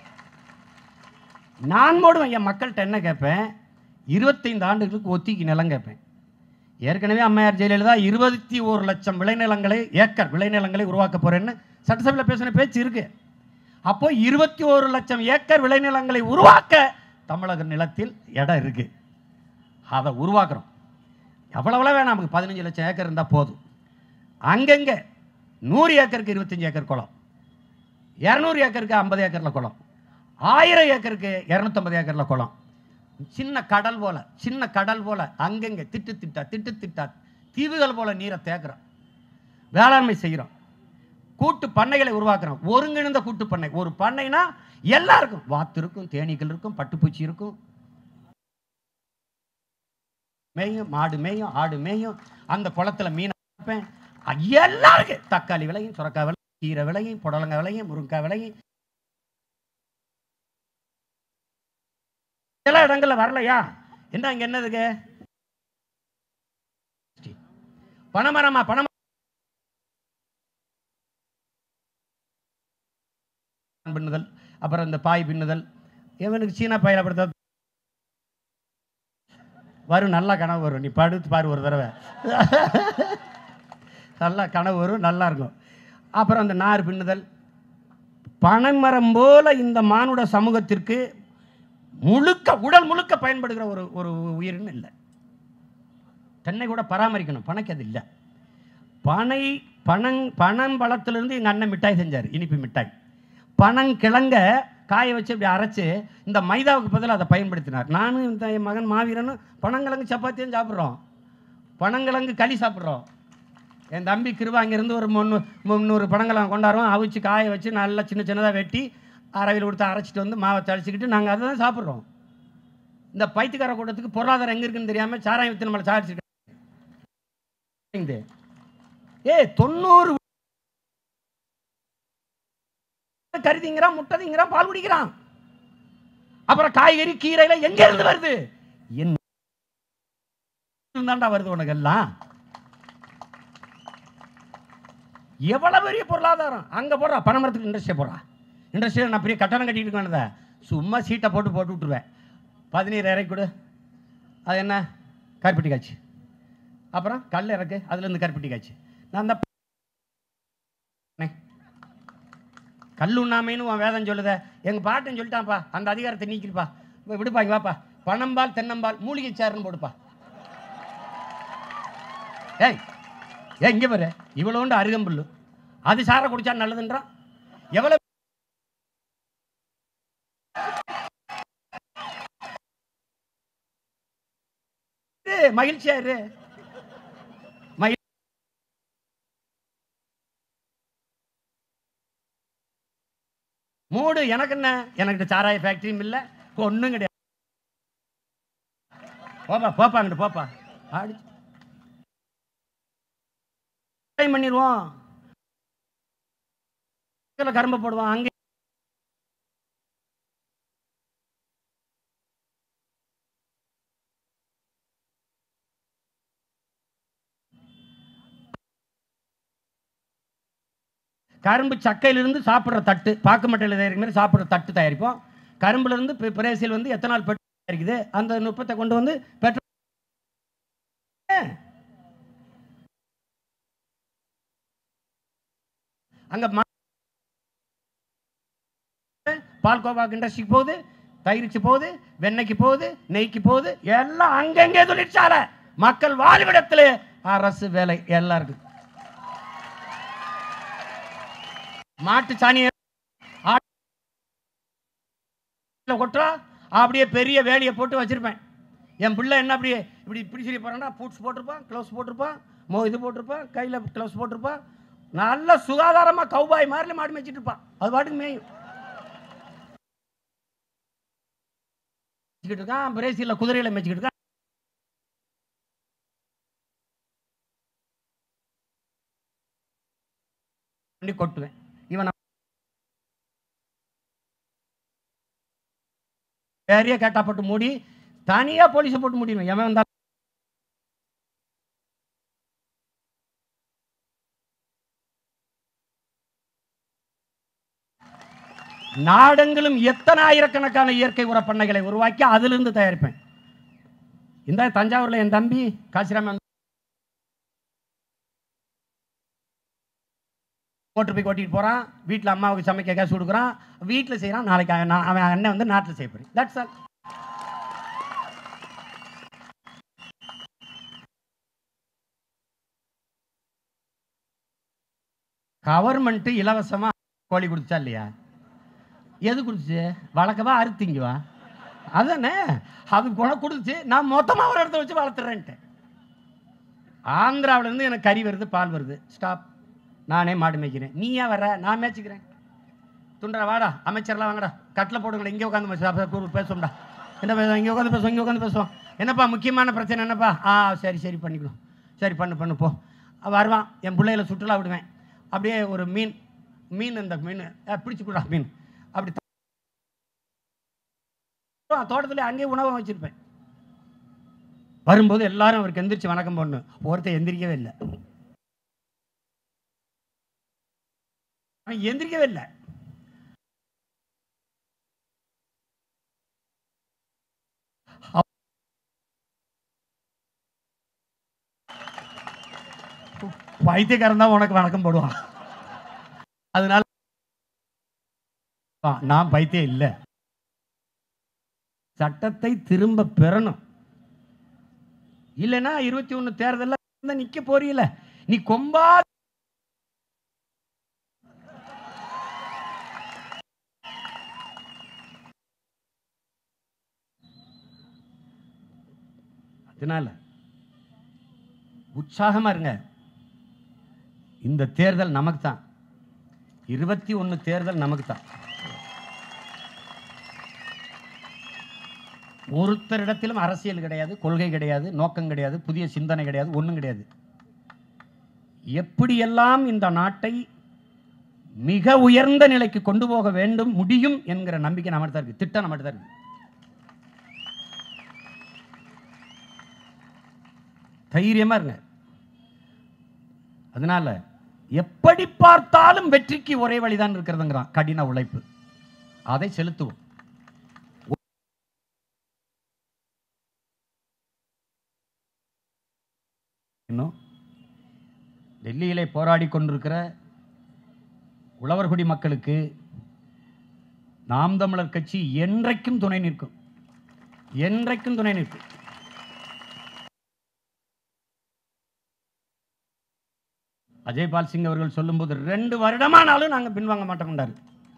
[SPEAKER 1] நான் போடுவேன் என் மக்கள்கிட்ட என்ன கேட்பேன் இருபத்தைந்து ஆண்டுகளுக்கு ஒத்திக்கு நிலம் கேட்பேன் ஏற்கனவே அம்மையார் ஜெயலலிதா இருபத்தி ஒரு லட்சம் விளைநிலங்களை ஏக்கர் விளைநிலங்களை உருவாக்க போறேன்னு சட்டசபையில் பேசின பேச்சு இருக்கு அப்போ இருபத்தி ஒரு லட்சம் ஏக்கர் விளைநிலங்களை உருவாக்க தமிழக நிலத்தில் இடம் இருக்கு அதை உருவாக்குறோம் எவ்வளவு வேணாம் நமக்கு பதினஞ்சு லட்சம் ஏக்கர் இருந்தால் போதும் அங்கங்கே நூறு ஏக்கருக்கு இருபத்தஞ்சு ஏக்கர் குளம் இரநூறு ஏக்கருக்கு ஐம்பது ஏக்கரில் குளம் ஆயிரம் ஏக்கருக்கு இரநூத்தம்பது ஏக்கரில் குளம் சின்ன கடல் போல சின்ன கடல் போல அங்கங்கே திட்டு திட்டா திட்டு திட்டா தீவுகள் போல நீரை தேக்குறோம் வேளாண்மை செய்கிறோம் கூட்டு பண்ணைகளை உருவாக்குறோம் ஒருங்கிணைந்த கூட்டு பண்ணை ஒரு பண்ணைனா எல்லாருக்கும் வாத்து இருக்கும் தேனீக்கள் இருக்கும் பட்டுப்பூச்சி இருக்கும் மேயும் மாடு மேயும் ஆடு மேயும் அந்த குளத்துல மீன் வளர்ப்பேன் அ- எல்லாருக்கும் தக்காளி விலையும் சுரக்காய் விலை கீரை விலையும் புடலங்காய் விலையும் முருங்கைக்காய் விலையும் சில இடங்கள்ல வரலையா என்ன இங்க என்னதுக்கு பனைமரமா பனை பின்னுதல் அப்புறம் இந்த பாய் பின்னுதல் இவனுக்கு சீனா பாயில் அப்படித்தான் வரும் நல்ல கனவு வரும் நீ படுத்து பாரு ஒரு தடவை நல்லா கனவு வரும் நல்லா இருக்கும் அப்புறம் அந்த நார் பின்னுதல் பனைமரம் போல இந்த மானுட சமூகத்திற்கு முழுக்க உடல் முழுக்க பயன்படுகிற ஒரு ஒரு உயிரினம் இல்லை தென்னை கூட பராமரிக்கணும் பனைக்கு அது இல்லை பனை பனங் பனம்பழத்திலிருந்து எங்கள் அண்ணன் மிட்டாய் செஞ்சார் இனிப்பு மிட்டாய் பனங்கிழங்க காய வச்சு இப்படி அரைச்சு இந்த மைதாவுக்கு பதிலாக அதை பயன்படுத்தினார் நானும் இந்த என் மகன் மாவீரனும் பனங்கிழங்கு சப்பாத்தியும் சாப்பிட்றோம் பனங்கிழங்கு களி சாப்பிட்றோம் என் தம்பி கிருபா அங்கேருந்து ஒரு முந்நூறு முந்நூறு பனங்கிழங்கு கொண்டாடுறோம் அவிச்சு காய வச்சு நல்லா சின்ன சின்னதாக வெட்டி அரைவில் கொடுத்து அரைச்சிட்டு வந்து மாவை தழிச்சிக்கிட்டு நாங்கள் அதை தான் சாப்பிட்றோம் இந்த பைத்தியக்கார கூட்டத்துக்கு பொருளாதாரம் எங்கே இருக்குன்னு தெரியாமல் சாராயம் வித்து நம்மளை சாடிச்சிருக்காங்க ஏய் தொண்ணூறு கறி திங்கிறான் முட்டை திங்கிறான் பால் குடிக்கிறான் அப்புறம் காய்கறி கீரையில எங்க இருந்து வருது என் தாண்டா வருது உனக்கு எல்லாம் எவ்வளவு பெரிய பொருளாதாரம் அங்க போடுறா பணமரத்துக்கு இண்டஸ்ட்ரியை போடுறா இண்டஸ்ட்ரியில் நான் பெரிய கட்டணம் கட்டிட்டு இருக்க சும்மா சீட்டை போட்டு போட்டு விட்டுருவேன் பதினீர் இறை கொடு அது என்ன கருப்பட்டி காய்ச்சி அப்புறம் கல் இறக்கு அதுலேருந்து கருப்பட்டி காய்ச்சி நான் அந்த கல் உண்ணாமைன்னு உன் வேதம் சொல்லுத எங்கள் பாட்டன் சொல்லிட்டான்ப்பா அந்த அதிகாரத்தை நீக்கிருப்பா போய் விடுப்பா இங்க வாப்பா பனம்பால் தென்னம்பால் மூலிகை சாறுன்னு போடுப்பா ஏய் ஏய் இங்கே பாரு இவ்வளோண்டு அருகம்புல்லு அது சாரை குடிச்சா நல்லதுன்றான் எவ்வளவு இரு, மகிழ்ச்சியா இரு மகிழ் மூடு எனக்கு என்ன எனக்கிட்ட சாராய ஃபேக்டரியும் இல்லை ஒன்றும் கிடையாது போப்பா போப்பா அங்கிட்டு போப்பா ஆடி பண்ணிடுவோம் கரும்பு போடுவான் அங்கே கரும்பு சக்கையிலிருந்து சாப்பிட்ற தட்டு பாக்கு மட்டையில் தயாரிக்கிற மாதிரி சாப்பிட்ற தட்டு தயாரிப்போம் கரும்புல இருந்து பெ- பிரேசில் வந்து எத்தனால் பெட்ரோல் தயாரிக்குது அந்த நுட்பத்தை கொண்டு வந்து பெட்ரோல் அங்க ம- பால்கோவாக்கு இண்டஸ்ட்ரிக்கு போகுது தயிரிச்சு போகுது வெண்ணெய்க்கு போகுது நெய்க்கு போகுது எல்லாம் அங்கங்கே தொழிற்சாலை மக்கள் வாழ்விடத்தில் அரசு வேலை எல்லாம் இருக்குது மாட்டு சாணியை ஆட்டுல கொட்டுறா அப்படியே பெரிய வேலியை போட்டு வச்சிருப்பேன் என் பிள்ளை என்ன அப்படியே இப்படி இப்படி சொல்லி போறான்னா பூட்ஸ் போட்டிருப்பான் க்ளவுஸ் போட்டிருப்பான் மோ இது போட்டிருப்பான் கையில் க்ளவுஸ் போட்டிருப்பான் நல்ல சுகாதாரமாக கௌபாய் மாதிரி மாடு மேய்ச்சிட்டு இருப்பான் அது பாட்டுக்கு மேயும் மேய்ச்சிக்கிட்டு இருக்கான் பிரேசிலில் குதிரையில் மேய்ச்சிக்கிட்டு இருக்கான் பண்ணி கொட்டுவேன் இவன் வேறையே கேட்டா போட்டு மூடி தனியா போலீஸை போட்டு மூடிடுவேன் எவன் வந்தா நாடெங்கிலும் எத்தனை ஆயிரக்கணக்கான இயற்கை உர பண்ணைகளை உருவாக்கி அதிலிருந்து தயாரிப்பேன் இந்த தஞ்சாவூர்ல என் தம்பி காசிராமன் போட்டு போய் கொட்டிட்டு போறான் வீட்டில் அம்மாவுக்கு சமைக்க கேஸ் கொடுக்குறான் வீட்டில் செய்கிறான் நாளைக்கு அவன் நான் அவன் அண்ணன் வந்து நாட்டில் செய்ய போறேன் தட்ஸ் ஆல் கவர்மெண்ட் இலவசமா கோழி கொடுத்தா இல்லையா எது கொடுத்துச்சு வளர்க்கவா அறுத்திங்குவா அதானே அது குண கொடுத்துச்சு நான் மொத்தமாக ஒரு இடத்த வச்சு வளர்த்துறேன்ட்டேன் ஆந்திராவுல இருந்து எனக்கு கறி வருது பால் வருது ஸ்டாப் நானே மாடு மேய்க்கிறேன் நீ ஏன் வர நான் மேய்ச்சிக்கிறேன் துண்டா வாடா அமைச்சர்லாம் வாங்கடா கட்டில் போடுங்கடா இங்கே உட்காந்து பேசுவோம்டா என்ன பேசுவோம் இங்கே உட்காந்து பேசுவோம் இங்கே உட்காந்து பேசுவோம் என்னப்பா முக்கியமான பிரச்சனை என்னப்பா ஆ சரி சரி பண்ணிக்கணும் சரி பண்ணு பண்ணு போ வருவான் என் பிள்ளைகளை சுற்றுலா விடுவேன் அப்படியே ஒரு மீன் மீன் இந்த மீன் பிடிச்சி கூடா மீன் அப்படி தோட்டத்தில் அங்கேயே உணவை வச்சிருப்பேன் வரும்போது எல்லாரும் அவருக்கு எந்திரிச்சு வணக்கம் பண்ணணும் ஒருத்தர் எந்திரிக்கவே இல்லை அவன் எந்திரிக்கவே இல்லை பைத்தியக்காரன் தான் உனக்கு வணக்கம் போடுவான் அதனால ஆ, நான் பைத்தியம் இல்லை சட்டத்தை திரும்ப பெறணும் இல்லைன்னா இருபத்தி ஒண்ணு தேர்தல்ல நிக்க போறீல நீ கொம்பா அதனால உற்சாகமா இருங்க இந்த தேர்தல் நமக்கு தான் இருபத்தி ஒன்று தேர்தல் நமக்கு தான் ஒருத்தரிடத்திலும் அரசியல் கிடையாது கொள்கை கிடையாது நோக்கம் கிடையாது புதிய சிந்தனை கிடையாது ஒன்றும் கிடையாது எப்படியெல்லாம் இந்த நாட்டை மிக உயர்ந்த நிலைக்கு கொண்டு போக வேண்டும் முடியும் என்கிற நம்பிக்கை நம்மகிட்ட தான் இருக்கு திட்டம் நம்மகிட்ட தான் இருக்கு தைரியமா இருங்க அதனால எப்படி பார்த்தாலும் வெற்றிக்கு ஒரே வழிதான் இருக்கிறதுங்கிறான் கடின உழைப்பு அதை செலுத்துவோம் இன்னும் டெல்லியிலே போராடி கொண்டிருக்கிற உழவர்குடி மக்களுக்கு நாம் தமிழர் கட்சி என்றைக்கும் துணை நிற்கும் என்றைக்கும் துணை நிற்கும் அஜய்பால் சிங் அவர்கள் சொல்லும்போது ரெண்டு வருடமானாலும் நாங்க பின்வாங்க மாட்டோம்டாரு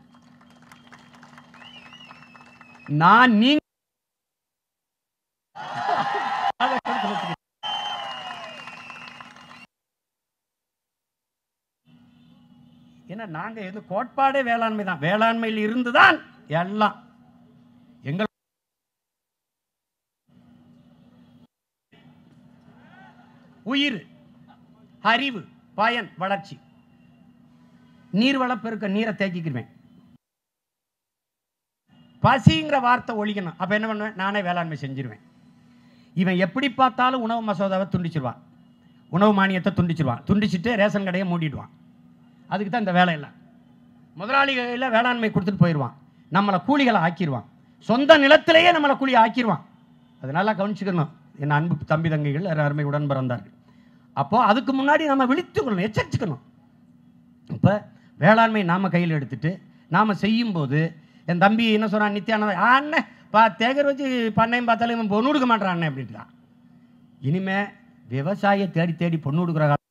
[SPEAKER 1] நான் நீங்க அதை கருத்துல வச்சுக்க. என்ன ஏன்னா நாங்க எது கோட்பாடே வேளாண்மை தான் வேளாண்மையில் இருந்து தான் எல்லாம் எங்கள் உயிர் அறிவு பயன் வளர்ச்சி நீர்வள பெருக்க நீரை தேக்கிக்கிருவேன் பசிங்கிற வார்த்தை ஒழிக்கணும் அப்ப என்ன பண்ணுவேன் நானே வேளாண்மை செஞ்சிருவேன் இவன் எப்படி பார்த்தாலும் உணவு மசோதாவை துண்டிச்சிருவான் உணவு மானியத்தை துண்டிச்சிருவான் துண்டிச்சிட்டு ரேஷன் கடையை மூடிடுவான் அதுக்கு தான் இந்த வேலை இல்லை முதலாளிகளில் வேளாண்மை கொடுத்துட்டு போயிடுவான் நம்மளை கூலிகளை ஆக்கிடுவான் சொந்த நிலத்திலேயே நம்மளை கூலி ஆக்கிடுவான் அதனால கவனிச்சுக்கணும் என் அன்பு தம்பி தங்கைகள் என் அருமை உடன் பிறந்தார்கள் அப்போ அதுக்கு முன்னாடி நம்ம விழித்துக்கணும் எச்சரிச்சுக்கணும் இப்போ வேளாண்மை நாம கையில் எடுத்துட்டு நாம செய்யும்போது என் தம்பி என்ன சொல்றான் நித்யானந்தா "ஆ, அண்ணே பா தேகர் வச்சு பண்ணையும் பார்த்தாலும் இவன் பொண்ணு கொடுக்க மாட்டான் அண்ணே அப்படின்ட்டான் இனிமே விவசாய தேடி தேடி பொண்ணு கொடுக்குற காலம்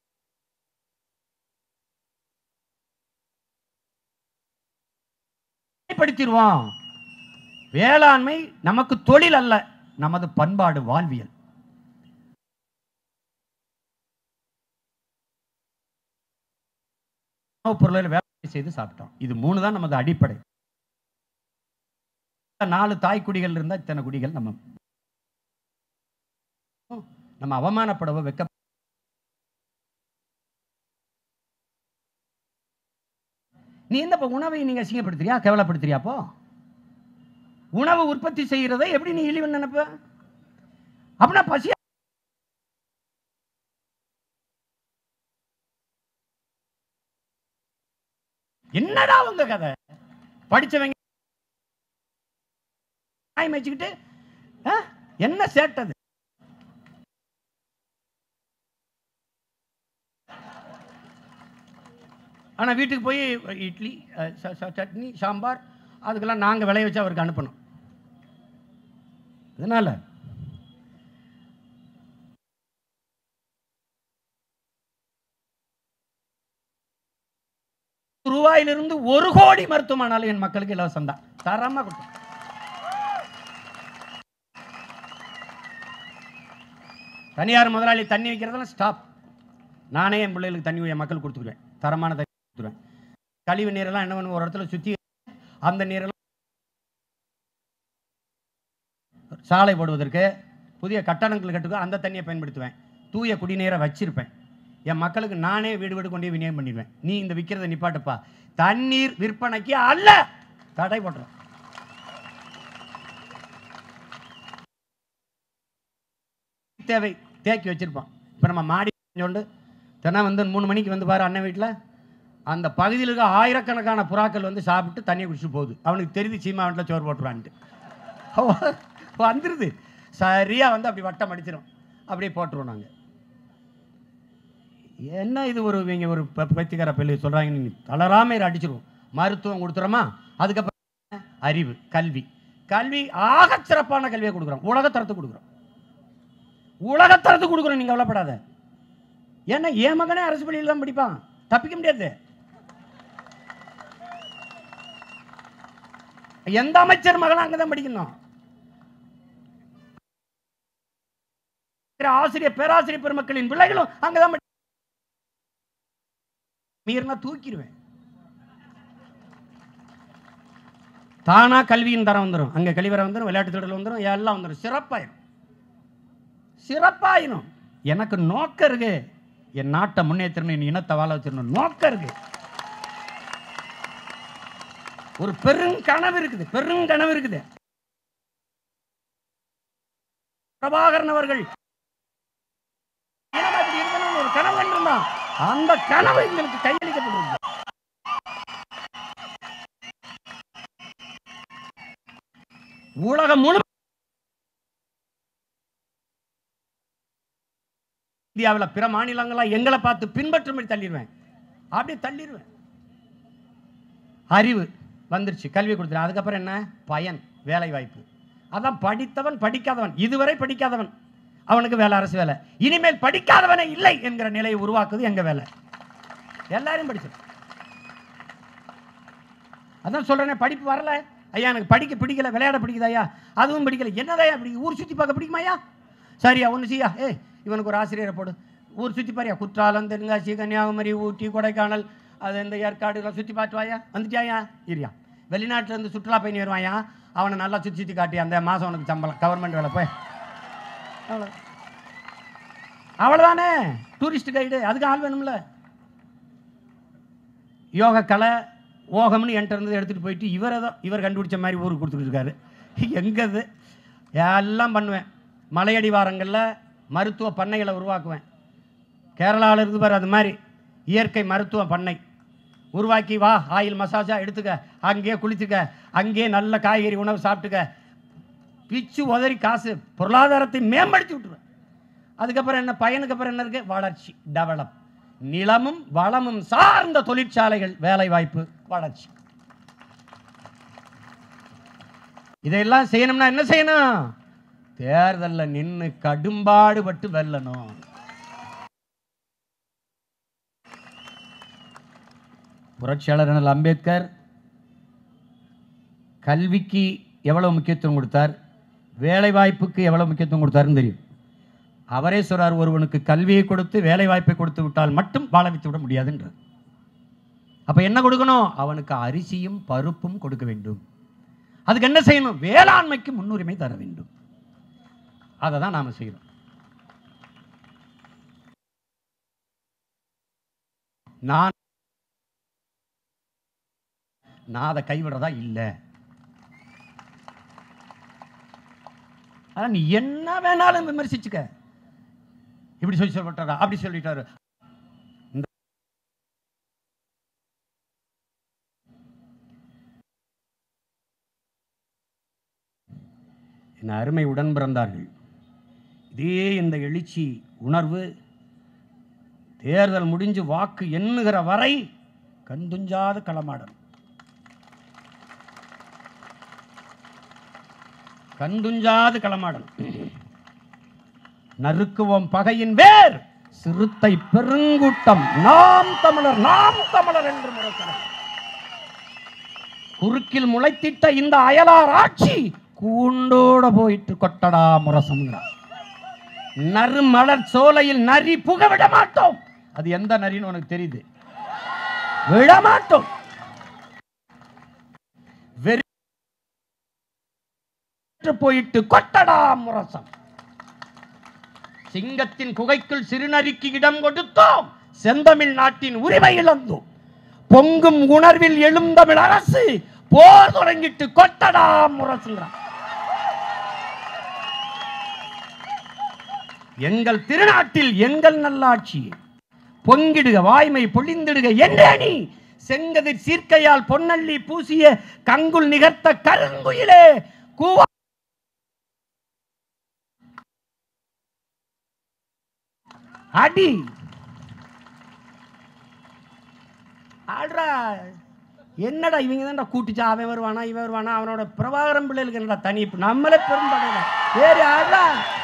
[SPEAKER 1] படுத்திடுவோம் வேளாண்மை நமக்கு தொழில் அல்ல நமது பண்பாடு வாழ்வியல் உணவுப் பொருளில் வேளாண்மை செய்து சாப்பிட்டோம் இது மூணு தான் நமது அடிப்படை நாலு தாய் குடிகள் இருந்தா இத்தனை குடிகள் நம்ம நம்ம அவமானப்படவோ வெக்க நீ என்ன இப்ப உணவை நீங்க அசிங்கப்படுத்துறியா கேவலப்படுத்துறியா அப்போ உணவு உற்பத்தி செய்யறதை எப்படி நீ இழிவன் நினைப்ப அப்படின்னா பசி என்னடா உங்க கதை படிச்சவங்க நாய் மேய்ச்சிக்கிட்டு ஆ? என்ன சேட்டது ஆனா வீட்டுக்கு போய் இட்லி அஹ், ச- ச- சட்னி சாம்பார் அதுக்கெல்லாம் நாங்க விளைய வச்சு அவருக்கு அனுப்பணும் அதனால ரூபாயிலிருந்து ஒரு கோடி மருத்துவமானாலும் என் மக்களுக்கு இலவசம் தான் தரமா கொடுத்தோம் தனியார் முதலாளி தண்ணி வைக்கிறதெல்லாம் ஸ்டாப் நானே என் பிள்ளைகளுக்கு தண்ணி என் மக்களுக்கு கொடுத்துருவேன் தரமான தண்ணி கொடுத்துருவேன் கழிவு நீரெல்லாம் என்ன பண்ணுவோம் ஒரு இடத்துல சுற்றி அந்த நீரெல்லாம் சாலை போடுவதற்கு புதிய கட்டடங்கள் கட்டுக்க அந்த தண்ணியை பயன்படுத்துவேன் தூய குடிநீரை வச்சிருப்பேன் என் மக்களுக்கு நானே வீடு வீடு கொண்டு போய் விநியோகம் பண்ணிடுவேன் நீ இந்த விற்கிறத நிப்பாட்டுப்பா தண்ணீர் விற்பனைக்கு அல்ல தடை போட்டுரும் தேவை தேக்கி வச்சிருப்பான் இப்போ நம்ம மாடி கொண்டு தினம் வந்து மூணு மணிக்கு வந்து பாரு அண்ணன் வீட்டில் அந்த பகுதியில் இருக்க ஆயிரக்கணக்கான புறாக்கள் வந்து சாப்பிட்டு தண்ணியை குடிச்சு போகுது அவனுக்கு தெரியுது சீமா வீட்டில் சோறு போட்டுருவான்ட்டு அவன் வந்துடுது சரியாக வந்து அப்படி வட்டம் அடிச்சிடும் அப்படியே போட்டுருவோம் நாங்கள் என்ன இது ஒரு இவங்க ஒரு ப- பைத்தியக்கார பிள்ளை சொல்கிறாங்க நீங்கள் தளராம இதை அடிச்சிருவோம் மருத்துவம் கொடுத்துறோமா அதுக்கப்புறம் என்ன? அறிவு கல்வி கல்வி ஆகச் சிறப்பான கல்வியை கொடுக்குறோம் உலகத்தரத்துக்கு கொடுக்குறோம் உலகத்தரத்துக்கு கொடுக்குறோம் நீங்கள் கவலைப்படாத ஏன்னா என் மகனே அரசு பள்ளியில் தான் படிப்பான் தப்பிக்க முடியாது எந்த அமைச்சர் மகனும் அங்கே தான் படிக்கணும் ஆசிரியர் பேராசிரியர் பெருமக்களின் பிள்ளைகளும் அங்கதான் படி- மீறினா தூக்கிடுவேன் தானா கல்வியின் தரம் வந்துடும் அங்க கழிவறை வந்துடும் விளையாட்டு திடல் வந்துடும் எல்லாம் வந்துடும் சிறப்பாயிரும் சிறப்பாயிரும் எனக்கு நோக்கம் இருக்கு என் நாட்டை முன்னேற்றணும் என் இனத்தை வாழ வச்சிடணும் நோக்கம் இருக்கு ஒரு பெருங்கனவு இருக்குது பெருங்கனவு இருக்குது பிரபாகரன் அவர்கள் இனம் அப்படி இருக்கணும்னு ஒரு கனவு கண்டிருந்தான் அந்த கனவு எங்களுக்கு கையளிக்கப்படுகிறது உலகம் முழு இந்தியாவில் பிற மாநிலங்கள்லாம் எங்களை பார்த்து பின்பற்றும்படி தள்ளிடுவேன் அப்படியே தள்ளிடுவேன் அறிவு வந்துருச்சு கல்வி கொடுத்துரு அதுக்கப்புறம் என்ன பயன் வேலை வாய்ப்பு அதான் படித்தவன் படிக்காதவன் இதுவரை படிக்காதவன் அவனுக்கு வேலை அரசு வேலை இனிமேல் படிக்காதவனே இல்லை என்கிற நிலையை உருவாக்குது எங்க வேலை எல்லாரும் படிச்சு அதான் சொல்றேனே படிப்பு வரல ஐயா எனக்கு படிக்க பிடிக்கல விளையாட பிடிக்குது ஐயா அதுவும் பிடிக்கல என்னதாயா அப்படி ஊர் சுத்தி பார்க்க பிடிக்குமாயா சரியா ஒன்று செய்யா ஏய் இவனுக்கு ஒரு ஆசிரியரை போடு ஊர் சுத்தி பாரியா குற்றாலம் தென்காசி கன்னியாகுமரி ஊட்டி கொடைக்கானல் அது இந்த ஏற்காடுலாம் சுற்றி பார்த்து வாயா வந்துட்டியாயா இரியா வெளிநாட்டுல இருந்து சுற்றுலா பயணி வருவாயா அவனை நல்லா சுற்றி சுற்றி காட்டி அந்த மாதம் உனக்கு சம்பளம் கவர்மெண்ட் வேலை போய் அவ்வளோ அவ்வளோதானே டூரிஸ்ட் கைடு அதுக்கு ஆள் வேணும்ல யோக கலை ஓகம்னு என்கிட்ட இருந்து எடுத்துகிட்டு போயிட்டு இவரை தான் இவர் கண்டுபிடிச்ச மாதிரி ஊருக்கு கொடுத்துட்டு இருக்காரு எங்கது எல்லாம் பண்ணுவேன் மலையடி வாரங்களில் மருத்துவ பண்ணைகளை உருவாக்குவேன் கேரளாவில் இருந்து பாரு அது மாதிரி இயற்கை மருத்துவ பண்ணை உருவாக்கி வா ஆயில் மசாஜா எடுத்துக்க அங்கேயே குளிச்சுக்க அங்கேயே நல்ல காய்கறி உணவு சாப்பிட்டுக்க பிச்சு உதறி காசு பொருளாதாரத்தை மேம்படுத்தி விட்டுருவேன் அதுக்கப்புறம் என்ன பயனுக்கு அப்புறம் என்ன இருக்கு வளர்ச்சி டெவலப் நிலமும் வளமும் சார்ந்த தொழிற்சாலைகள் வேலை வாய்ப்பு வளர்ச்சி இதையெல்லாம் செய்யணும்னா என்ன செய்யணும் தேர்தலில் நின்று கடும்பாடுபட்டு வெல்லணும் புரட்சியாளர் அண்ணல் அம்பேத்கர் கல்விக்கு எவ்வளவு முக்கியத்துவம் கொடுத்தார் வேலை வாய்ப்புக்கு எவ்வளவு முக்கியத்துவம் கொடுத்தாருன்னு தெரியும் அவரே சொல்றார் ஒருவனுக்கு கல்வியை கொடுத்து வேலை வாய்ப்பை கொடுத்து விட்டால் மட்டும் வாழ வைத்து விட முடியாதுன்றார் அப்ப என்ன கொடுக்கணும் அவனுக்கு அரிசியும் பருப்பும் கொடுக்க வேண்டும் அதுக்கு என்ன செய்யணும் வேளாண்மைக்கு முன்னுரிமை தர வேண்டும் அதை தான் நாம செய்யறோம் நான் நான் அதை கைவிடுறதா இல்லை ஆனா நீ என்ன வேணாலும் விமர்சிச்சுக்க இப்படி சொல்லி சொல்லப்பட்டாரா அப்படி சொல்லிட்டாரு இந்த- என் அருமை உடன் பிறந்தார்கள் இதே இந்த எழுச்சி உணர்வு தேர்தல் முடிஞ்சு வாக்கு எண்ணுகிற வரை கண்துஞ்சாத களமாடல் கண்துஞ்சாது களமாடல் நறுக்குவோம் பகையின் வேர் சிறுத்தை பெருங்கூட்டம் நாம் தமிழர் நாம் தமிழர் என்று முழக்கிறது குறுக்கில் முளைத்திட்ட இந்த அயலார் ஆட்சி கூண்டோட போயிட்டு கொட்டடா முரசம்ங்கிறார் நறுமலர் சோலையில் நரி புக விட மாட்டோம் அது எந்த நரின்னு உனக்கு தெரியுது விட மாட்டோம் வெறி போயிட்டு கொட்டடா முரசம் சிங்கத்தின் குகைக்குள் சிறுநரிக்கு இடம் கொடுத்தோம் செந்தமிழ் நாட்டின் உரிமை இழந்தோம் பொங்கும் உணர்வில் எழுந்தமிழ் அரசு போர் தொடங்கிட்டு கொட்டடா முரசுங்கிறான் எங்கள் திருநாட்டில் எங்கள் நல்லாட்சி பொங்கிடுக வாய்மை பொழிந்திடுக என்றே நீ செங்கதிர் சீர்க்கையால் பொன்னள்ளி பூசிய கங்குல் நிகர்த்த கருங்குயிலே கூவா அடி ஆடுறா என்னடா இவங்க தான்டா கூட்டிச்சா அவன் வருவானா இவன் வருவானா அவனோட பிரபாகரம் பிள்ளைகளுக்கு என்னடா தனி நம்மளே பெரும்படையா வேறு ஆடுறா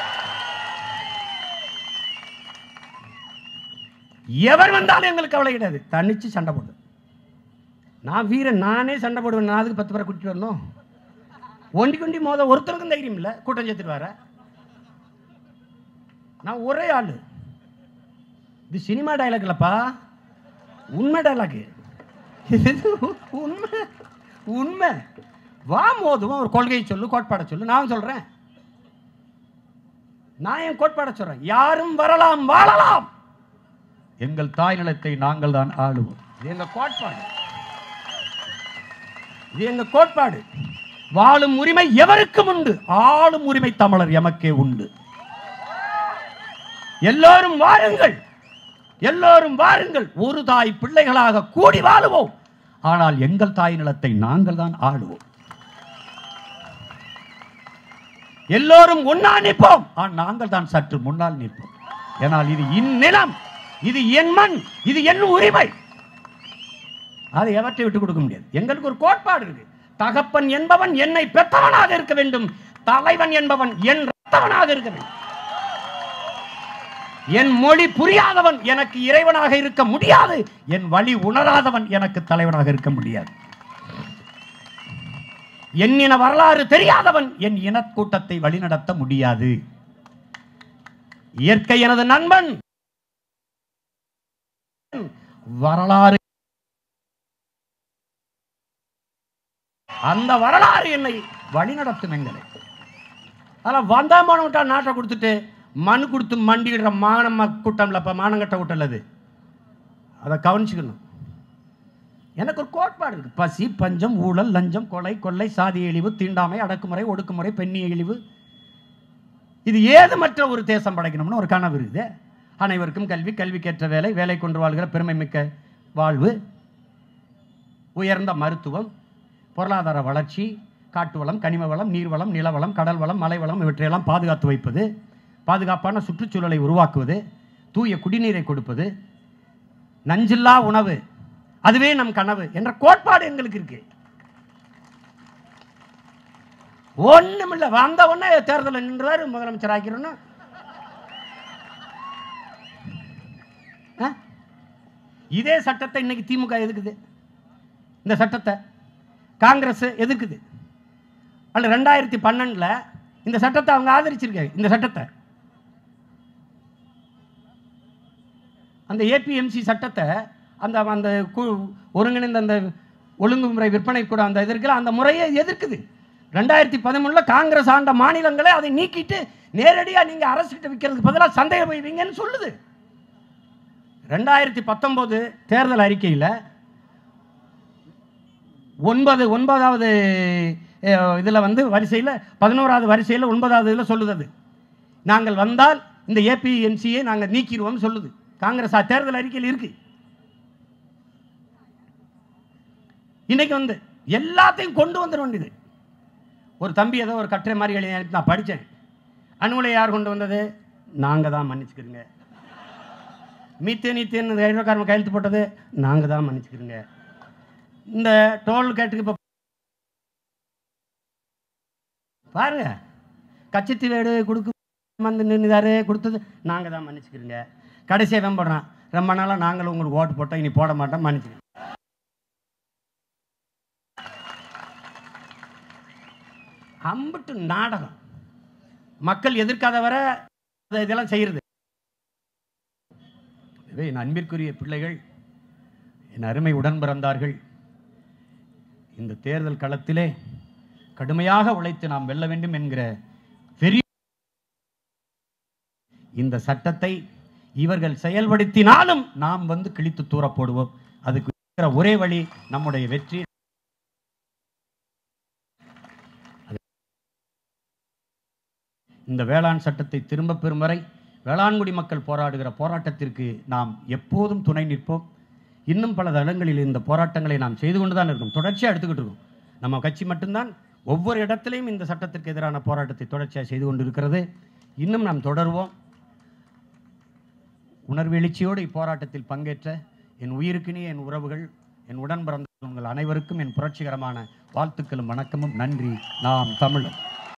[SPEAKER 1] எவர் வந்தாலும் எங்களுக்கு கவலை கிடையாது தனிச்சு சண்டை போடு நான் வீரன் நானே சண்டை போடுவேன் நான் அதுக்கு பத்து பேரை கூட்டிட்டு வரணும் ஒண்டி கொண்டி மோத ஒருத்தருக்கும் தைரியம் இல்லை கூட்டம் சேர்த்துட்டு வர நான் ஒரே ஆளு இது சினிமா டைலாக் இல்லப்பா உண்மை டைலாக் இது உண்மை உண்மை வா மோதுவோம் ஒரு கொள்கையை சொல்லு கோட்பாடை சொல்லு நான் சொல்றேன் நான் என் கோட்பாடை சொல்றேன் யாரும் வரலாம் வாழலாம் எங்கள் தாய் நிலத்தை நாங்கள் தான் ஆளுவோம் இது எங்க கோட்பாடு இது எங்க கோட்பாடு வாழும் உரிமை எவருக்கும் உண்டு ஆளும் உரிமை தமிழர் எமக்கே உண்டு எல்லோரும் வாருங்கள் எல்லோரும் வாருங்கள் ஒரு தாய் பிள்ளைகளாக கூடி வாழுவோம் ஆனால் எங்கள் தாய் நிலத்தை நாங்கள் தான் ஆளுவோம் எல்லோரும் ஒன்னா நிற்போம் ஆனால் நாங்கள் தான் சற்று முன்னால் நிற்போம் ஏனால் இது இந்நிலம் இது என் மண் இது என் உரிமை அதை எவற்றை விட்டு கொடுக்க முடியாது எங்களுக்கு ஒரு கோட்பாடு இருக்கு தகப்பன் என்பவன் என்னை பெற்றவனாக இருக்க வேண்டும் தலைவன் என்பவன் என் ரத்தவனாக இருக்க வேண்டும் என் மொழி புரியாதவன் எனக்கு இறைவனாக இருக்க முடியாது என் வழி உணராதவன் எனக்கு தலைவனாக இருக்க முடியாது என் இன வரலாறு தெரியாதவன் என் இனக்கூட்டத்தை வழிநடத்த முடியாது இயற்கை எனது நண்பன் வரலாறு அந்த வரலாறு என்னை வழிநடத்தும் எங்களை அதெல்லாம் வந்தா மானம் விட்டா நாட்டை கொடுத்துட்டு மனு கொடுத்து மண்டிடுற மானம் கூட்டம்ல இப்போ மானங்கட்ட கூட்டம் இல்ல அது அதை கவனிச்சுக்கணும் எனக்கு ஒரு கோட்பாடு இருக்கு பசி பஞ்சம் ஊழல் லஞ்சம் கொலை கொள்ளை சாதி இழிவு தீண்டாமை அடக்குமுறை ஒடுக்குமுறை பெண்ணிய இழிவு இது ஏதுமற்ற ஒரு தேசம் படைக்கணும்னு ஒரு கனவு இருக்குது அனைவருக்கும் கல்வி கல்விக்கேற்ற வேலை வேலை கொண்டு வாழ்கிற பெருமை மிக்க வாழ்வு உயர்ந்த மருத்துவம் பொருளாதார வளர்ச்சி காட்டு வளம் கனிம வளம் நீர்வளம் நிலவளம் கடல் வளம் மலை வளம் இவற்றையெல்லாம் பாதுகாத்து வைப்பது பாதுகாப்பான சுற்றுச்சூழலை உருவாக்குவது தூய குடிநீரை கொடுப்பது நஞ்சில்லா உணவு அதுவே நம் கனவு என்ற கோட்பாடு எங்களுக்கு இருக்கு ஒண்ணுமில்ல வந்த உடனே தேர்தலில் நின்றாரு முதலமைச்சர் ஆக்கிறோன்னு ஆ? இதே சட்டத்தை இன்னைக்கு திமுக எதுக்குது இந்த சட்டத்தை காங்கிரஸ் எதுக்குது அல்ல ரெண்டாயிரத்தி பன்னெண்டுல இந்த சட்டத்தை அவங்க ஆதரிச்சிருக்காங்க இந்த சட்டத்தை அந்த ஏபிஎம்சி சட்டத்தை அந்த அந்த கு- ஒருங்கிணைந்த அந்த ஒழுங்குமுறை விற்பனை கூட அந்த இது இருக்குல்ல அந்த முறையை எதிர்க்குது ரெண்டாயிரத்தி பதிமூணுல காங்கிரஸ் ஆண்ட மாநிலங்களே அதை நீக்கிட்டு நேரடியா நீங்க அரசுகிட்ட விற்கிறதுக்கு பதிலாக சந்தையில் போய் வைங்கன்னு சொல்லுது ரெண்டாயிரத்தி பத்தொன்பது தேர்தல் அறிக்கையில் ஒன்பது ஒன்பதாவது இதில் வந்து வரிசையில் பதினோராவது வரிசையில் ஒன்பதாவது இதில் சொல்லுது அது நாங்கள் வந்தால் இந்த ஏபிஎன்சியை நாங்கள் நீக்கிடுவோம் சொல்லுது காங்கிரஸ் ஆ- தேர்தல் அறிக்கையில் இருக்கு இன்னைக்கு வந்து எல்லாத்தையும் கொண்டு வந்துட வேண்டியது ஒரு தம்பி ஏதோ ஒரு கட்டுரை மாதிரி எழுதி அனுப்பி நான் படித்தேன் அணுகுலை யார் கொண்டு வந்தது நாங்கள் தான் மன்னிச்சுக்கிறோங்க மீத்தேன் ஈத்தேன் ஹைட்ரோகார்பன் கையெழுத்து போட்டது நாங்கள் தான் மன்னிச்சுக்கிறோங்க இந்த டோல் கேட்டுக்கு இப்போ பாருங்க கச்சத்தி வேடு கொடுக்கு வந்து நின்றுதாரு கொடுத்தது நாங்கள் தான் மன்னிச்சுக்கிறோங்க கடைசியாக தான் போடுறான் ரொம்ப நாளாக நாங்களும் உங்களுக்கு ஓட்டு போட்டோம் இனி போட மாட்டோம் மன்னிச்சுக்கிறோம் அம்பிட்டு நாடகம் மக்கள் எதிர்க்காத வர அதை இதெல்லாம் செய்யறது எனவே என் அன்பிற்குரிய பிள்ளைகள் என் அருமை உடன் பிறந்தார்கள் இந்த தேர்தல் களத்திலே கடுமையாக உழைத்து நாம் வெல்ல வேண்டும் என்கிற பெரிய இந்த சட்டத்தை இவர்கள் செயல்படுத்தினாலும் நாம் வந்து கிழித்து தூர போடுவோம் அதுக்கு இருக்கிற ஒரே வழி நம்முடைய வெற்றி இந்த வேளாண் சட்டத்தை திரும்ப பெறும் வரை வேளாண்குடி மக்கள் போராடுகிற போராட்டத்திற்கு நாம் எப்போதும் துணை நிற்போம் இன்னும் பல தளங்களில் இந்த போராட்டங்களை நாம் செய்து கொண்டு தான் இருக்கோம் தொடர்ச்சியாக எடுத்துக்கிட்டு இருக்கோம் நம்ம கட்சி மட்டும்தான் ஒவ்வொரு இடத்திலையும் இந்த சட்டத்திற்கு எதிரான போராட்டத்தை தொடர்ச்சியாக செய்து கொண்டு இருக்கிறது இன்னும் நாம் தொடருவோம் உணர்வெழுச்சியோடு இப்போராட்டத்தில் பங்கேற்ற என் உயிருக்கினிய என் உறவுகள் என் உடன் பிறந்த உங்கள் அனைவருக்கும் என் புரட்சிகரமான வாழ்த்துக்களும் வணக்கமும் நன்றி நாம் தமிழர்